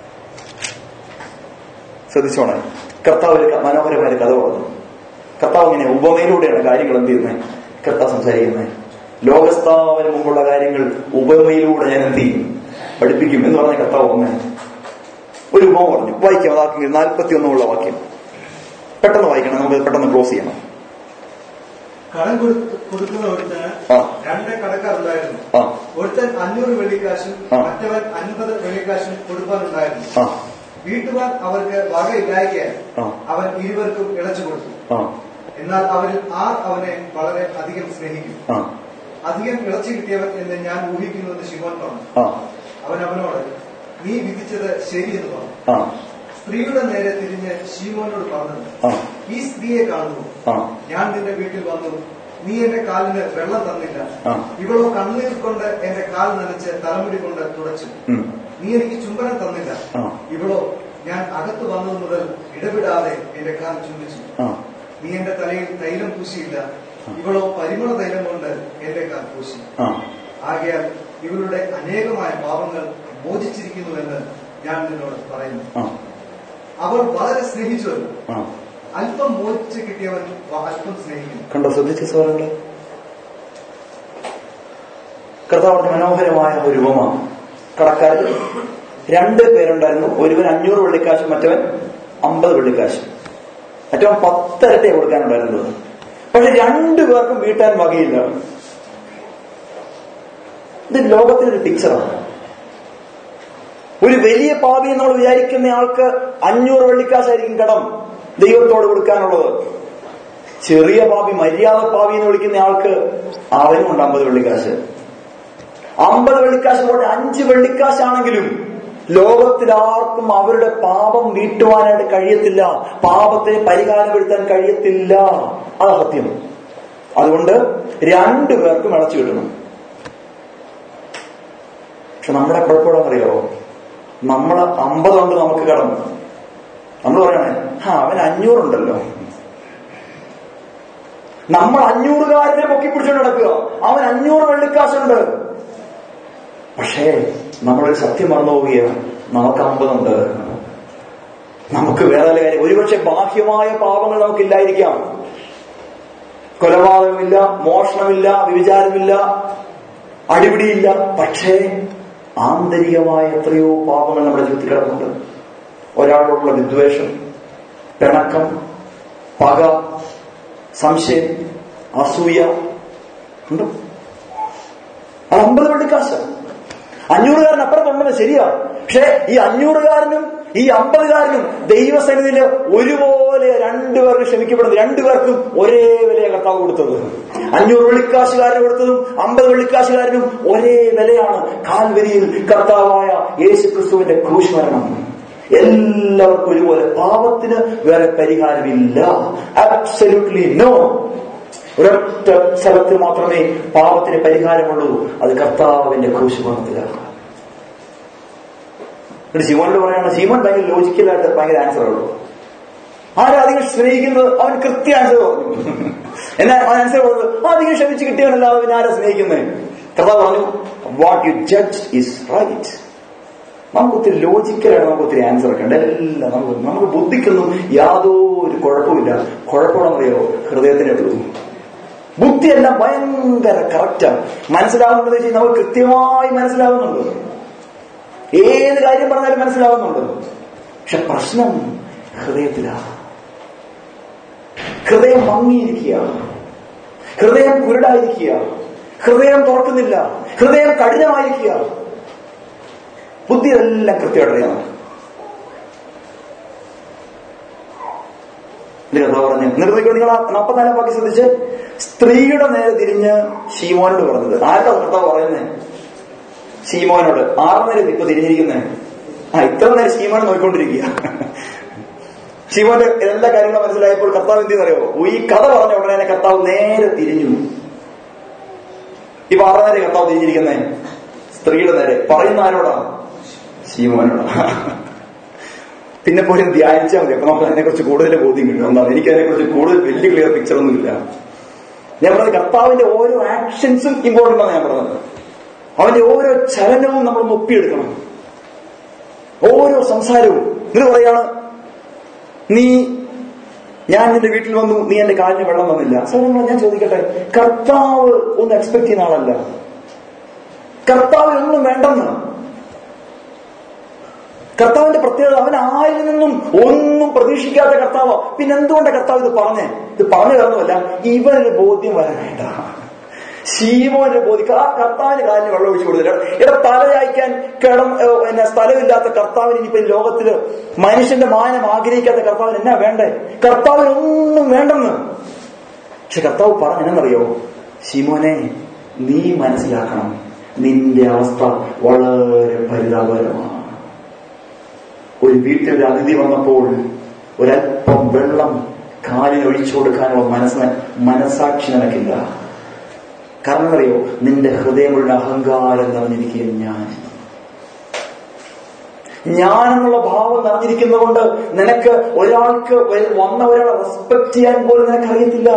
ശ്രദ്ധിച്ചോണേ കർത്താവ് ഒരു മനോഹരമായ ഒരു കഥ പറഞ്ഞു കർത്താവ് ഇങ്ങനെ ഉപമയിലൂടെയാണ് കാര്യങ്ങൾ എന്ത് ചെയ്യുന്നത് കർത്താവ് സംസാരിക്കുന്നത് ലോകസ്ഥാപന മുമ്പുള്ള കാര്യങ്ങൾ ഉപമയിലൂടെ ഞാൻ എന്ത് ചെയ്യും പഠിപ്പിക്കും എന്ന് പറഞ്ഞ കർത്താവ് ഒന്ന് ഒരു ഉപമ പറഞ്ഞു വായിക്കാം അതാക്കി നാൽപ്പത്തി ഒന്നുള്ള വാക്യം പെട്ടെന്ന് വായിക്കണം നമുക്ക് പെട്ടെന്ന് ക്ലോസ് ചെയ്യണം കടം കൊടുത്ത് കൊടുക്കുന്ന ഒരുത്തന് ആ. രണ്ട് കടക്കാരുണ്ടായിരുന്നു ആ ഒരുത്തൻ അഞ്ഞൂറ് വെള്ളിക്കാശും ആ. മറ്റവൻ അൻപത് വെള്ളിക്കാശും കൊടുക്കാനുണ്ടായിരുന്നു ആ വീട്ടുകാർ അവർക്ക് വകയില്ലായ്ക്കാൻ ആ. അവൻ ഇരുവർക്കും ഇളച്ചു കൊടുത്തു ആ എന്നാൽ അവരിൽ ആർ അവനെ വളരെ അധികം സ്നേഹിക്കും ആ അധികം ഇളച്ചു കിട്ടിയവൻ എന്ന് ഞാൻ ഊഹിക്കുന്നുവെന്ന് ശിവൻ പറഞ്ഞു ആ അവൻ അവനോട് നീ വിധിച്ചത് ശരിയെന്ന് പറഞ്ഞു ആ സ്ത്രീയുടെ നേരെ തിരിഞ്ഞ് ശീമോനോട് പറഞ്ഞത് ആ ഈ സ്ത്രീയെ കാണുന്നു ആ ഞാൻ നിന്റെ വീട്ടിൽ വന്നു നീ എന്റെ കാലിന് വെള്ളം തന്നില്ല ആ. ഇവളോ കണ്ണീർ കൊണ്ട് എന്റെ കാൽ നനച്ച് തലമുടി കൊണ്ട് തുടച്ചു ഉം. നീ എനിക്ക് ചുംബനം തന്നില്ല ആ. ഇവളോ ഞാൻ അകത്ത് വന്നത് മുതൽ ഇടപെടാതെ എന്റെ കാൽ ചുംബിച്ചു ആ നീ എന്റെ തലയിൽ തൈലം പൂശിയില്ല ഇവളോ പരിമള തൈലം കൊണ്ട് എന്റെ കാൽ പൂശി ആ ആകയാൽ ഇവളുടെ അനേകമായ പാപങ്ങൾ മോചിച്ചിരിക്കുന്നുവെന്ന് ഞാൻ നിന്നോട് പറയുന്നു ആ അവർ വളരെ സ്നേഹിച്ചുവല്ലോ ആ അല്പം മോചിച്ച് കിട്ടിയവൻ അല്പം സ്നേഹിക്കുന്നു കണ്ടോ ശ്രദ്ധിച്ച സ്വരങ്ങളെ കർത്താവിന്റെ മനോഹരമായ ഒരു ഉപമ കടക്കാരിൽ രണ്ട് പേരുണ്ടായിരുന്നു ഒരുവൻ അഞ്ഞൂറ് വെള്ളിക്കാശും മറ്റവൻ അമ്പത് വെള്ളിക്കാശും മറ്റവൻ പത്തരട്ടെ കൊടുക്കാനുണ്ടായിരുന്നത് പക്ഷെ രണ്ടു പേർക്കും വീട്ടാൻ വകയില്ല ഇത് ലോകത്തിനൊരു പിക്ചറാണ് ഒരു വലിയ പാപി നമ്മൾ വിചാരിക്കുന്ന ആൾക്ക് അഞ്ഞൂറ് വെള്ളിക്കാശായിരിക്കും കടം ദൈവത്തോട് കൊടുക്കാനുള്ളത് ചെറിയ പാപി മര്യാദ പാപി എന്ന് വിളിക്കുന്ന ആൾക്ക് അവനും ഉണ്ട് അമ്പത് വെള്ളിക്കാശ് അമ്പത് വെള്ളിക്കാശ് പോട്ടെ അഞ്ച് വെള്ളിക്കാശാണെങ്കിലും ലോകത്തിൽ ആർക്കും അവരുടെ പാപം വീട്ടുവാനായിട്ട് കഴിയത്തില്ല പാപത്തിന് പരിഹാരപ്പെടുത്താൻ കഴിയത്തില്ല അത് സത്യം അതുകൊണ്ട് രണ്ടു പേർക്കും ഇളച്ചു കിട്ടണം പക്ഷെ നമ്മുടെ കുഴപ്പമില്ലെന്നറിയാവോ നമ്മള് അമ്പതുണ്ട് നമുക്ക് കടന്നു നമ്മൾ പറയണേ ആ അവൻ അഞ്ഞൂറുണ്ടല്ലോ നമ്മൾ അഞ്ഞൂറുകാരനെ പൊക്കി പിടിച്ചോണ്ട് നടക്കുക അവൻ അഞ്ഞൂറ് വെള്ളിക്കാശുണ്ട് പക്ഷേ നമ്മളൊരു സത്യം മറന്നു പോവുകയാണ് നമുക്ക് അമ്പതുണ്ട് നമുക്ക് വേറെ വല്ല കാര്യം ഒരുപക്ഷെ ബാഹ്യമായ പാപങ്ങൾ നമുക്കില്ലായിരിക്കാം കൊലപാതകമില്ല മോഷണമില്ല വിചാരമില്ല അടിപിടിയില്ല പക്ഷേ ആന്തരികമായ എത്രയോ പാപങ്ങൾ നമ്മുടെ ജീവിതത്തിൽ കിടക്കുന്നുണ്ട് ഒരാളോടുള്ള വിദ്വേഷം പിണക്കം പക സംശയം അസൂയ ഉണ്ടോ അത് അമ്പത് വെള്ളിക്കാശ് അഞ്ഞൂറുകാരൻ അപ്പുറത്തുണ്ടെന്ന് ശരിയാ പക്ഷെ ഈ അഞ്ഞൂറുകാരനും ഈ അമ്പതുകാരനും ദൈവസന്നിധിയിൽ ഒരുപോലെ രണ്ടുപേർക്ക് ക്ഷമിക്കപ്പെടുന്നത് രണ്ടുപേർക്കും ഒരേ വിലയാണ് കർത്താവ് കൊടുത്തത് അഞ്ഞൂറ് വെള്ളിക്കാശുകാരന് കൊടുത്തതും അമ്പത് വെള്ളിക്കാശുകാരനും ഒരേ വിലയാണ് കാൽവരിയിൽ കർത്താവായ യേശു ക്രിസ്തുവിന്റെ ക്രൂശ് എല്ലാവർക്കും ഒരുപോലെ പാപത്തിന് വേറെ പരിഹാരമില്ല അബ്സല്യൂട്ട്ലി നോ ഒരൊറ്റ സ്ഥലത്ത് മാത്രമേ പാപത്തിന് പരിഹാരമുള്ളൂ അത് കർത്താവിന്റെ ക്രൂശുമരണത്തിലാണ് എന്നിട്ട് ശിവനോട് പറയാണ് ശിവൻ ഭയങ്കര ലോജിക്കലായിട്ട് ഭയങ്കര ആൻസർ ഉള്ളൂ ആരധികം സ്നേഹിക്കുന്നത് അവൻ കൃത്യ ആൻസർ പറഞ്ഞു എന്നാൽ അവൻ ആൻസർ പറഞ്ഞത് അധികം ക്ഷമിച്ച് കിട്ടിയവനല്ലാതെ പിന്നെ ആരാ സ്നേഹിക്കുന്നത് കർത്താവ് പറഞ്ഞു what you judge is right നമുക്ക് ഒത്തിരി ലോജിക്കലായിട്ട് നമുക്ക് ഒത്തിരി ആൻസർ ഒക്കെ ഉണ്ട് എല്ലാം നമുക്ക് നമുക്ക് ബുദ്ധിക്കൊന്നും യാതൊരു കുഴപ്പമില്ല കുഴപ്പമാണെന്നറിയോ ഹൃദയത്തിനേ ഉള്ളൂ ബുദ്ധിയെല്ലാം ഭയങ്കര കറക്റ്റാണ് മനസ്സിലാവുന്നത് വെച്ചാൽ നമുക്ക് കൃത്യമായി മനസ്സിലാവുന്നുണ്ട് ഏത് കാര്യം പറഞ്ഞാലും മനസ്സിലാവുന്നുണ്ട് പക്ഷെ പ്രശ്നം ഹൃദയത്തിലാണ് ഹൃദയം മങ്ങിയിരിക്കുക ഹൃദയം കുരുടായിരിക്കുക ഹൃദയം തുറക്കുന്നില്ല ഹൃദയം കഠിനമായിരിക്കുക ബുദ്ധി എല്ലാം കൃത്യമായിട്ട് അറിയാം കഥ പറഞ്ഞ് നിർത്തിക്കൊണ്ട് നിങ്ങൾ നാൽപ്പത്തിനാലാം വാക്യം ശ്രദ്ധിച്ച് സ്ത്രീയുടെ നേരെ തിരിഞ്ഞ് ഷീമോനോട് പറഞ്ഞത് ആരുടെ കർത്താവ് പറയുന്നേ ഷീമോനോട് ആറ് നേരം ഇപ്പൊ തിരിഞ്ഞിരിക്കുന്നേ ആ ഇത്ര നേരം ഷീമോനെ നോക്കിക്കൊണ്ടിരിക്കുക ഷീമോന്റെ എല്ലാ കാര്യങ്ങളും മനസ്സിലായപ്പോൾ കർത്താവ് എന്ത് അറിയോ ഈ കഥ പറഞ്ഞ ഉടനെ തന്നെ കർത്താവ് നേരെ തിരിഞ്ഞു ഇപ്പൊ ആറ് നേരം കർത്താവ് തിരിഞ്ഞിരിക്കുന്നേ സ്ത്രീയുടെ നേരെ പറയുന്ന ആരോടാ ഷീമോനോടാ പിന്നെ പോലും ധ്യാനിച്ചാൽ മതി അപ്പൊ നമുക്ക് അതിനെക്കുറിച്ച് കൂടുതൽ ബോധ്യം കിട്ടും ഒന്നാണ് എനിക്ക് അതിനെക്കുറിച്ച് കൂടുതൽ വലിയ ക്ലിയർ പിക്ചർ ഒന്നുമില്ല ഞാൻ പറഞ്ഞത് കർത്താവിന്റെ ഓരോ ആക്ഷൻസും ഇമ്പോർട്ടന്റ് ആണ് ഞാൻ പറഞ്ഞത് അവന്റെ ഓരോ ചലനവും നമ്മൾ ഒപ്പിയെടുക്കണം ഓരോ സംസാരവും എന്ന് പറയാണ് നീ ഞാൻ നിന്റെ വീട്ടിൽ വന്നു നീ എന്റെ കാലിന് വെള്ളം വന്നില്ല സൗരങ്ങൾ ഞാൻ ചോദിക്കട്ടെ കർത്താവ് ഒന്ന് എക്സ്പെക്ട് ചെയ്യുന്ന ആളല്ല കർത്താവ് ഒന്നും വേണ്ടെന്ന് കർത്താവിന്റെ പ്രത്യേകത അവൻ ആരിൽ നിന്നും ഒന്നും പ്രതീക്ഷിക്കാത്ത കർത്താവ് പിന്നെ എന്തുകൊണ്ടാണ് കർത്താവ് ഇത് പറഞ്ഞേ ഇത് പറഞ്ഞു തരുന്നതല്ല ഇവനൊരു ബോധ്യം വരാൻ വേണ്ട ശീമോന്റെ ബോധിക്ക ആ കർത്താവിന് കാലിന് വെള്ളം ഒഴിച്ചു കൊടുത്തില്ല ഇവിടെ തലയായിക്കാൻ കിടം പിന്നെ സ്ഥലമില്ലാത്ത കർത്താവിന് ഇനിയിപ്പോ ഈ ലോകത്തില് മനുഷ്യന്റെ മാനം ആഗ്രഹിക്കാത്ത കർത്താവിന് എന്നാ വേണ്ടേ കർത്താവിന് ഒന്നും വേണ്ടെന്ന് പക്ഷെ കർത്താവ് പറഞ്ഞെന്നറിയോ ശിമോനെ നീ മനസ്സിലാക്കണം നിന്റെ അവസ്ഥ വളരെ പരിതാപകരമാണ് ഒരു വീട്ടിൽ ഒരു അതിഥി വന്നപ്പോൾ ഒരല്പം വെള്ളം കാലിന് ഒഴിച്ചു കൊടുക്കാനുള്ള മനസ്സിന് മനസാക്ഷി നിനക്കില്ല കാരണം അറിയോ നിന്റെ ഹൃദയമുള്ള അഹങ്കാരം നിറഞ്ഞിരിക്കുകയും ഞാൻ ഞാനെന്നുള്ള ഭാവം നിറഞ്ഞിരിക്കുന്നതുകൊണ്ട് നിനക്ക് ഒരാൾക്ക് വന്ന ഒരാളെ റെസ്പെക്ട് ചെയ്യാൻ പോലും നിനക്ക് അറിയത്തില്ല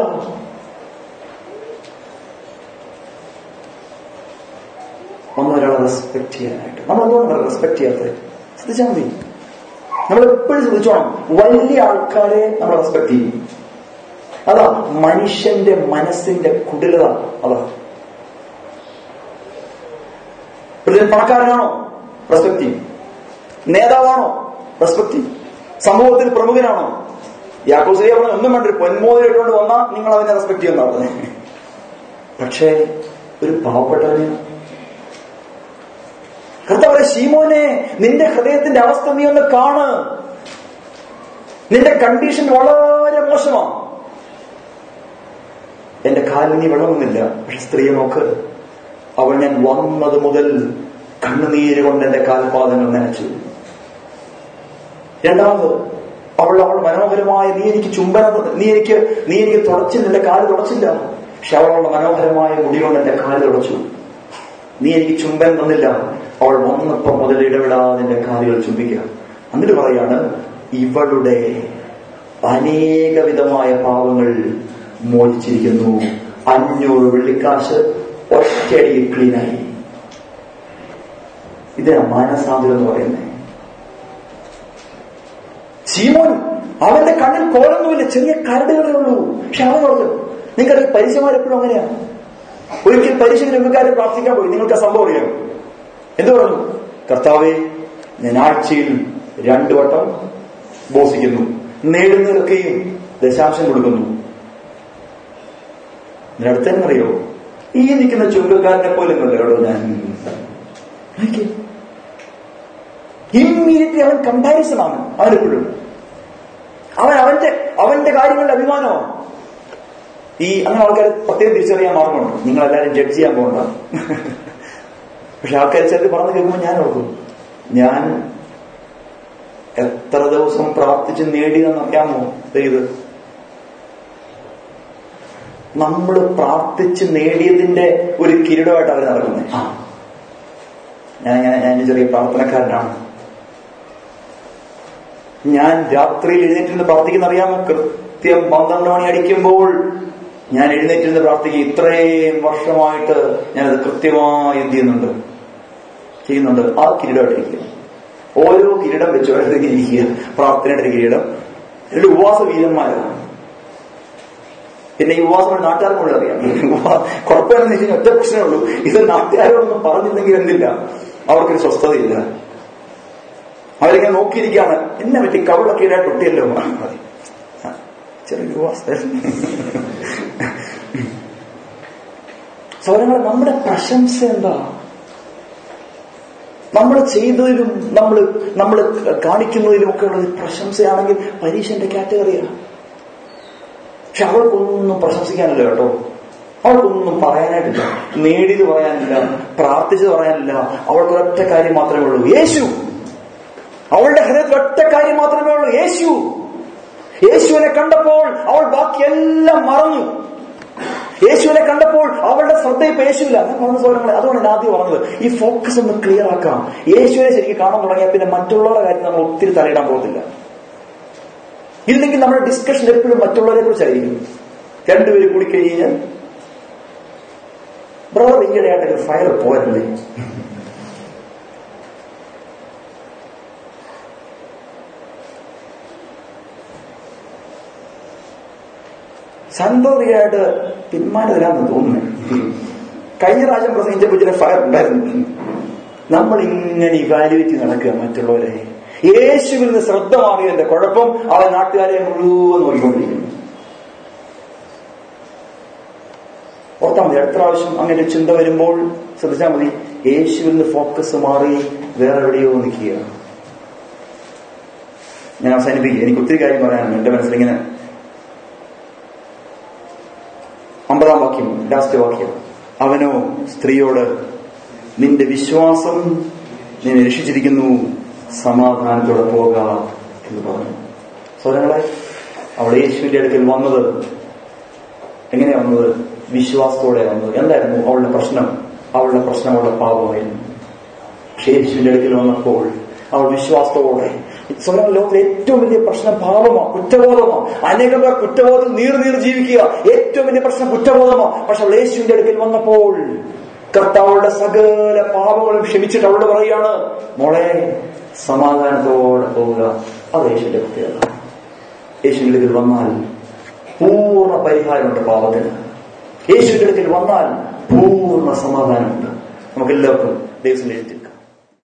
വന്ന ഒരാളെ റെസ്പെക്ട് ചെയ്യാനായിട്ട് നമ്മൾ എന്തുകൊണ്ടാണ് റെസ്പെക്ട് ചെയ്യാത്തത് ശ്രദ്ധിച്ചാൽ മതി നമ്മൾ എപ്പോഴും ശ്രദ്ധിച്ചോണം വലിയ ആൾക്കാരെ നമ്മൾ റെസ്പെക്ട് ചെയ്യും അതാ മനുഷ്യന്റെ മനസ്സിന്റെ കുടിലത അതാ പ്രസിഡന്റ് പണക്കാരനാണോ റെസ്പെക്ട് ചെയ്യും നേതാവാണോ റെസ്പെക്ട് ചെയ്യും സമൂഹത്തിൽ പ്രമുഖനാണോ യാക്കോസിനെ പറഞ്ഞ ഒന്നും വേണ്ട ഒരു പൊന്മോതിരിട്ടുകൊണ്ട് വന്നാൽ നിങ്ങൾ അവനെ റെസ്പെക്ട് ചെയ്യുന്ന പറഞ്ഞേ പക്ഷേ ഒരു പാവപ്പെട്ടവന് കർത്താവ് ശീമോനെ നിന്റെ ഹൃദയത്തിന്റെ അവസ്ഥ നീ ഒന്ന് കാണ് നിന്റെ കണ്ടീഷൻ വളരെ മോശമാണ് എന്റെ കാലിൽ നീ വെള്ളമൊന്നുമില്ല പക്ഷെ സ്ത്രീയെ നോക്ക് അവൾ ഞാൻ വന്നത് മുതൽ കണ്ണുനീര് കൊണ്ട് എന്റെ കാൽപാദങ്ങൾ നനച്ചു രണ്ടാമത് അവൾ അവൾ മനോഹരമായ നീ എനിക്ക് ചുംബന നീ എനിക്ക് നീ എനിക്ക് തുടച്ചില്ല എന്റെ കാല് തുടച്ചില്ല പക്ഷെ അവൾ അവളുടെ മനോഹരമായ മുടി കൊണ്ട് എന്റെ കാല് തുടച്ചു നീ എനിക്ക് ചുംബൻ തന്നില്ല അവൾ വന്നപ്പം മുതൽ ഇടപെടാതെ എന്റെ കാലുകൾ ചുംബിക്കുക എന്നിട്ട് പറയാണ് ഇവളുടെ അനേകവിധമായ പാവങ്ങൾ മോചിച്ചിരിക്കുന്നു അഞ്ഞൂറ് വെള്ളിക്കാശ് ഒറ്റയടിയിൽ ക്ലീനായി ഇതിനാ മാനസാന്തരം എന്ന് പറയുന്നത് ശീമോൻ അവന്റെ കണ്ണിൽ കോലൊന്നുമില്ല ചെറിയ കരടുകളേ ഉള്ളൂ പക്ഷെ അവൻ പറഞ്ഞു നിങ്ങൾക്കറിയാം പരീക്ഷമാരെപ്പോഴും അങ്ങനെയാണ് ഒരിക്കൽ പരീക്ഷയ്ക്ക് രംഗക്കാരെ പ്രാർത്ഥിക്കാൻ പോയി നിങ്ങൾക്ക് ആ സംഭവം അറിയാം എന്ത് പറഞ്ഞു കർത്താവെ ഞാൻ ആഴ്ചയിൽ രണ്ടു വട്ടം ബോസിക്കുന്നു നേടുന്നതിലൊക്കെയും ദശാംശം കൊടുക്കുന്നു അടുത്തെന്നറിയോ ഈ നിൽക്കുന്ന ചുങ്കക്കാരനെ പോലെ കേട്ടോ ഞാൻ ഇമ്മീഡിയറ്റ്ലി അവൻ കമ്പാരിസൺ ആണ് അവനെപ്പോഴും അവൻ അവന്റെ അവന്റെ കാര്യങ്ങളിൽ അഭിമാനമാണ് ഈ അങ്ങനെ ആൾക്കാരെ പ്രത്യേകം തിരിച്ചറിയാൻ മാർഗമുണ്ട് നിങ്ങളെല്ലാരും ജഡ്ജ് ചെയ്യാൻ പോകണ്ട പക്ഷെ ആൾക്കാർ ചിലർ പറഞ്ഞു കേൾക്കുമ്പോൾ ഞാൻ ഓർക്കും ഞാൻ എത്ര ദിവസം പ്രാർത്ഥിച്ച് നേടിയെന്ന് അറിയാമോ ഇത് നമ്മൾ പ്രാർത്ഥിച്ച് നേടിയതിന്റെ ഒരു കിരീടമായിട്ട് അവർ നടക്കുന്നത് ആ ഞാൻ ഞാൻ ഞാൻ ചെറിയ പ്രാർത്ഥനക്കാരനാണ് ഞാൻ രാത്രിയിൽ എഴുന്നേറ്റിരുന്ന് പ്രാർത്ഥിക്കുന്ന അറിയാമോ കൃത്യം പന്ത്രണ്ട് മണി അടിക്കുമ്പോൾ ഞാൻ എഴുന്നേറ്റിരുന്ന് പ്രാർത്ഥിക്കുക ഇത്രയും വർഷമായിട്ട് ഞാനത് കൃത്യമായി എന്ത് ചെയ്യുന്നുണ്ട് ചെയ്യുന്നുണ്ട് ആ കിരീടമായിട്ടിരിക്കുക ഓരോ കിരീടം വെച്ച് ഇരിക്കുക പ്രാർത്ഥനയുടെ ഒരു കിരീടം രണ്ട് ഉപവാസ വീരന്മാരാണ് പിന്നെ ഈ ഉപവാസം നാട്ടുകാർക്ക് മുഴുവൻ അറിയാം കുഴപ്പമെന്ന് വെച്ചാൽ ഒറ്റ പ്രശ്നമേ ഉള്ളൂ ഇത് നാട്ടുകാരോടൊന്നും പറഞ്ഞില്ലെങ്കിൽ എന്തില്ല അവർക്കൊരു സ്വസ്ഥതയില്ല അവരിങ്ങനെ നോക്കിയിരിക്കുകയാണ് എന്നെ പറ്റി കവളൊക്കെ ഇടായിട്ട് ഒട്ടിയല്ലോ മതി ചെറിയ ഉപവാസം സൗരങ്ങളെ നമ്മുടെ പ്രശംസ എന്താ നമ്മൾ ചെയ്തതിലും നമ്മൾ നമ്മൾ കാണിക്കുന്നതിലും ഒക്കെ ഉള്ളത് പ്രശംസയാണെങ്കിൽ പരീക്ഷന്റെ കാറ്റഗറിയാണ് പക്ഷെ അവൾക്കൊന്നും പ്രശംസിക്കാനില്ല കേട്ടോ അവൾക്കൊന്നും പറയാനായിട്ടില്ല നേടിയത് പറയാനില്ല പ്രാർത്ഥിച്ചത് പറയാനില്ല അവൾക്ക് ഒരൊറ്റ കാര്യം മാത്രമേ ഉള്ളൂ യേശു അവളുടെ ഹൃദയത്തിൽ ഒറ്റ കാര്യം മാത്രമേ ഉള്ളൂ യേശു യേശുവിനെ കണ്ടപ്പോൾ അവൾ ബാക്കിയെല്ലാം മറന്നു യേശുവിനെ കണ്ടപ്പോൾ അവളുടെ ശ്രദ്ധ ഇപ്പൊ യേശുവില്ല ഞാൻ പറഞ്ഞ സൗരങ്ങളെ അതുകൊണ്ട് ഞാൻ ആദ്യം പറഞ്ഞത് ഈ ഫോക്കസ് ഒന്ന് ക്ലിയർ ആക്കാം യേശുവിനെ ശരിക്കും കാണാൻ തുടങ്ങിയാൽ പിന്നെ മറ്റുള്ളവരുടെ കാര്യം നമ്മൾ ഒത്തിരി തലയിടാൻ പോകത്തില്ല ഇല്ലെങ്കിൽ നമ്മുടെ ഡിസ്കഷൻ എപ്പോഴും മറ്റുള്ളവരെ കുറിച്ചായിരിക്കും രണ്ടുപേരും കൂടി കഴിഞ്ഞാൽ ബ്രദർ ഈയിടെയായിട്ടൊരു ഫയർ പോരല്ലേ സന്തോറിയായിട്ട് പിന്മാറ്റത്തിലാന്ന് തോന്നുന്നു കഴിഞ്ഞ പ്രാവശ്യം പ്രസംഗിച്ചപ്പോൾ ചില ഫയർ ഉണ്ടായിരുന്നു നമ്മൾ ഇങ്ങനെ ഇവാലുവേറ്റ് നടക്കുക മറ്റുള്ളവരെ യേശുവിൽ നിന്ന് ശ്രദ്ധ മാറിയതിന്റെ കുഴപ്പം അവൻ നാട്ടുകാരെ മുഴുവൻ നോക്കിക്കൊണ്ടിരിക്കുന്നു ഓർത്താൽ മതി അടുത്ത പ്രാവശ്യം അങ്ങനെ ഒരു ചിന്ത വരുമ്പോൾ ശ്രദ്ധിച്ചാൽ മതി യേശുവിൽ നിന്ന് ഫോക്കസ് മാറി വേറെ എവിടെയോ നിൽക്കുക ഞാൻ അവസാനിപ്പിക്കുക എനിക്ക് ഒത്തിരി കാര്യം പറയാനുണ്ട് എന്റെ മനസ്സിലിങ്ങനെ അമ്പതാം വാക്യം ലാസ്റ്റ് വാക്യം അവനോ സ്ത്രീയോട് നിന്റെ വിശ്വാസം നിന്നെ രക്ഷിച്ചിരിക്കുന്നു സമാധാനത്തോടെ പോക എന്ന് പറഞ്ഞു സ്വരങ്ങളെ അവൾ യേശുവിന്റെ അടുക്കൽ വന്നത് എങ്ങനെയാ വന്നത് വിശ്വാസത്തോടെ വന്നത് എന്തായിരുന്നു അവളുടെ പ്രശ്നം അവളുടെ പ്രശ്നം അവളുടെ പാപമായിരുന്നു പക്ഷേ യേശുവിന്റെ അടുക്കൽ വന്നപ്പോൾ അവൾ വിശ്വാസത്തോടെ സ്വരം ലോകത്തിലെ ഏറ്റവും വലിയ പ്രശ്നം പാപമാണ് കുറ്റബോധമാണ് അനേകം പേർ കുറ്റബോധം നീർ നീർ ജീവിക്കുക ഏറ്റവും വലിയ പ്രശ്നം കുറ്റബോധമാണ് പക്ഷെ അവൾ യേശുവിന്റെ അടുക്കൽ വന്നപ്പോൾ കർത്താവുടെ സകല പാപങ്ങളും ക്ഷമിച്ചിട്ട് അവളോട് പറയാണ് മോളെ സമാധാനത്തോടെ പോവുക അത് യേശുവിന്റെ പ്രത്യേകത യേശുവിന്റെ അടുക്കൽ വന്നാൽ പൂർണ്ണ പരിഹാരമുണ്ട് പാപത്തിന് യേശുവിന്റെ അടുക്കൽ വന്നാൽ പൂർണ്ണ സമാധാനമുണ്ട് നമുക്കെല്ലാവർക്കും ദൈവത്തിന്റെ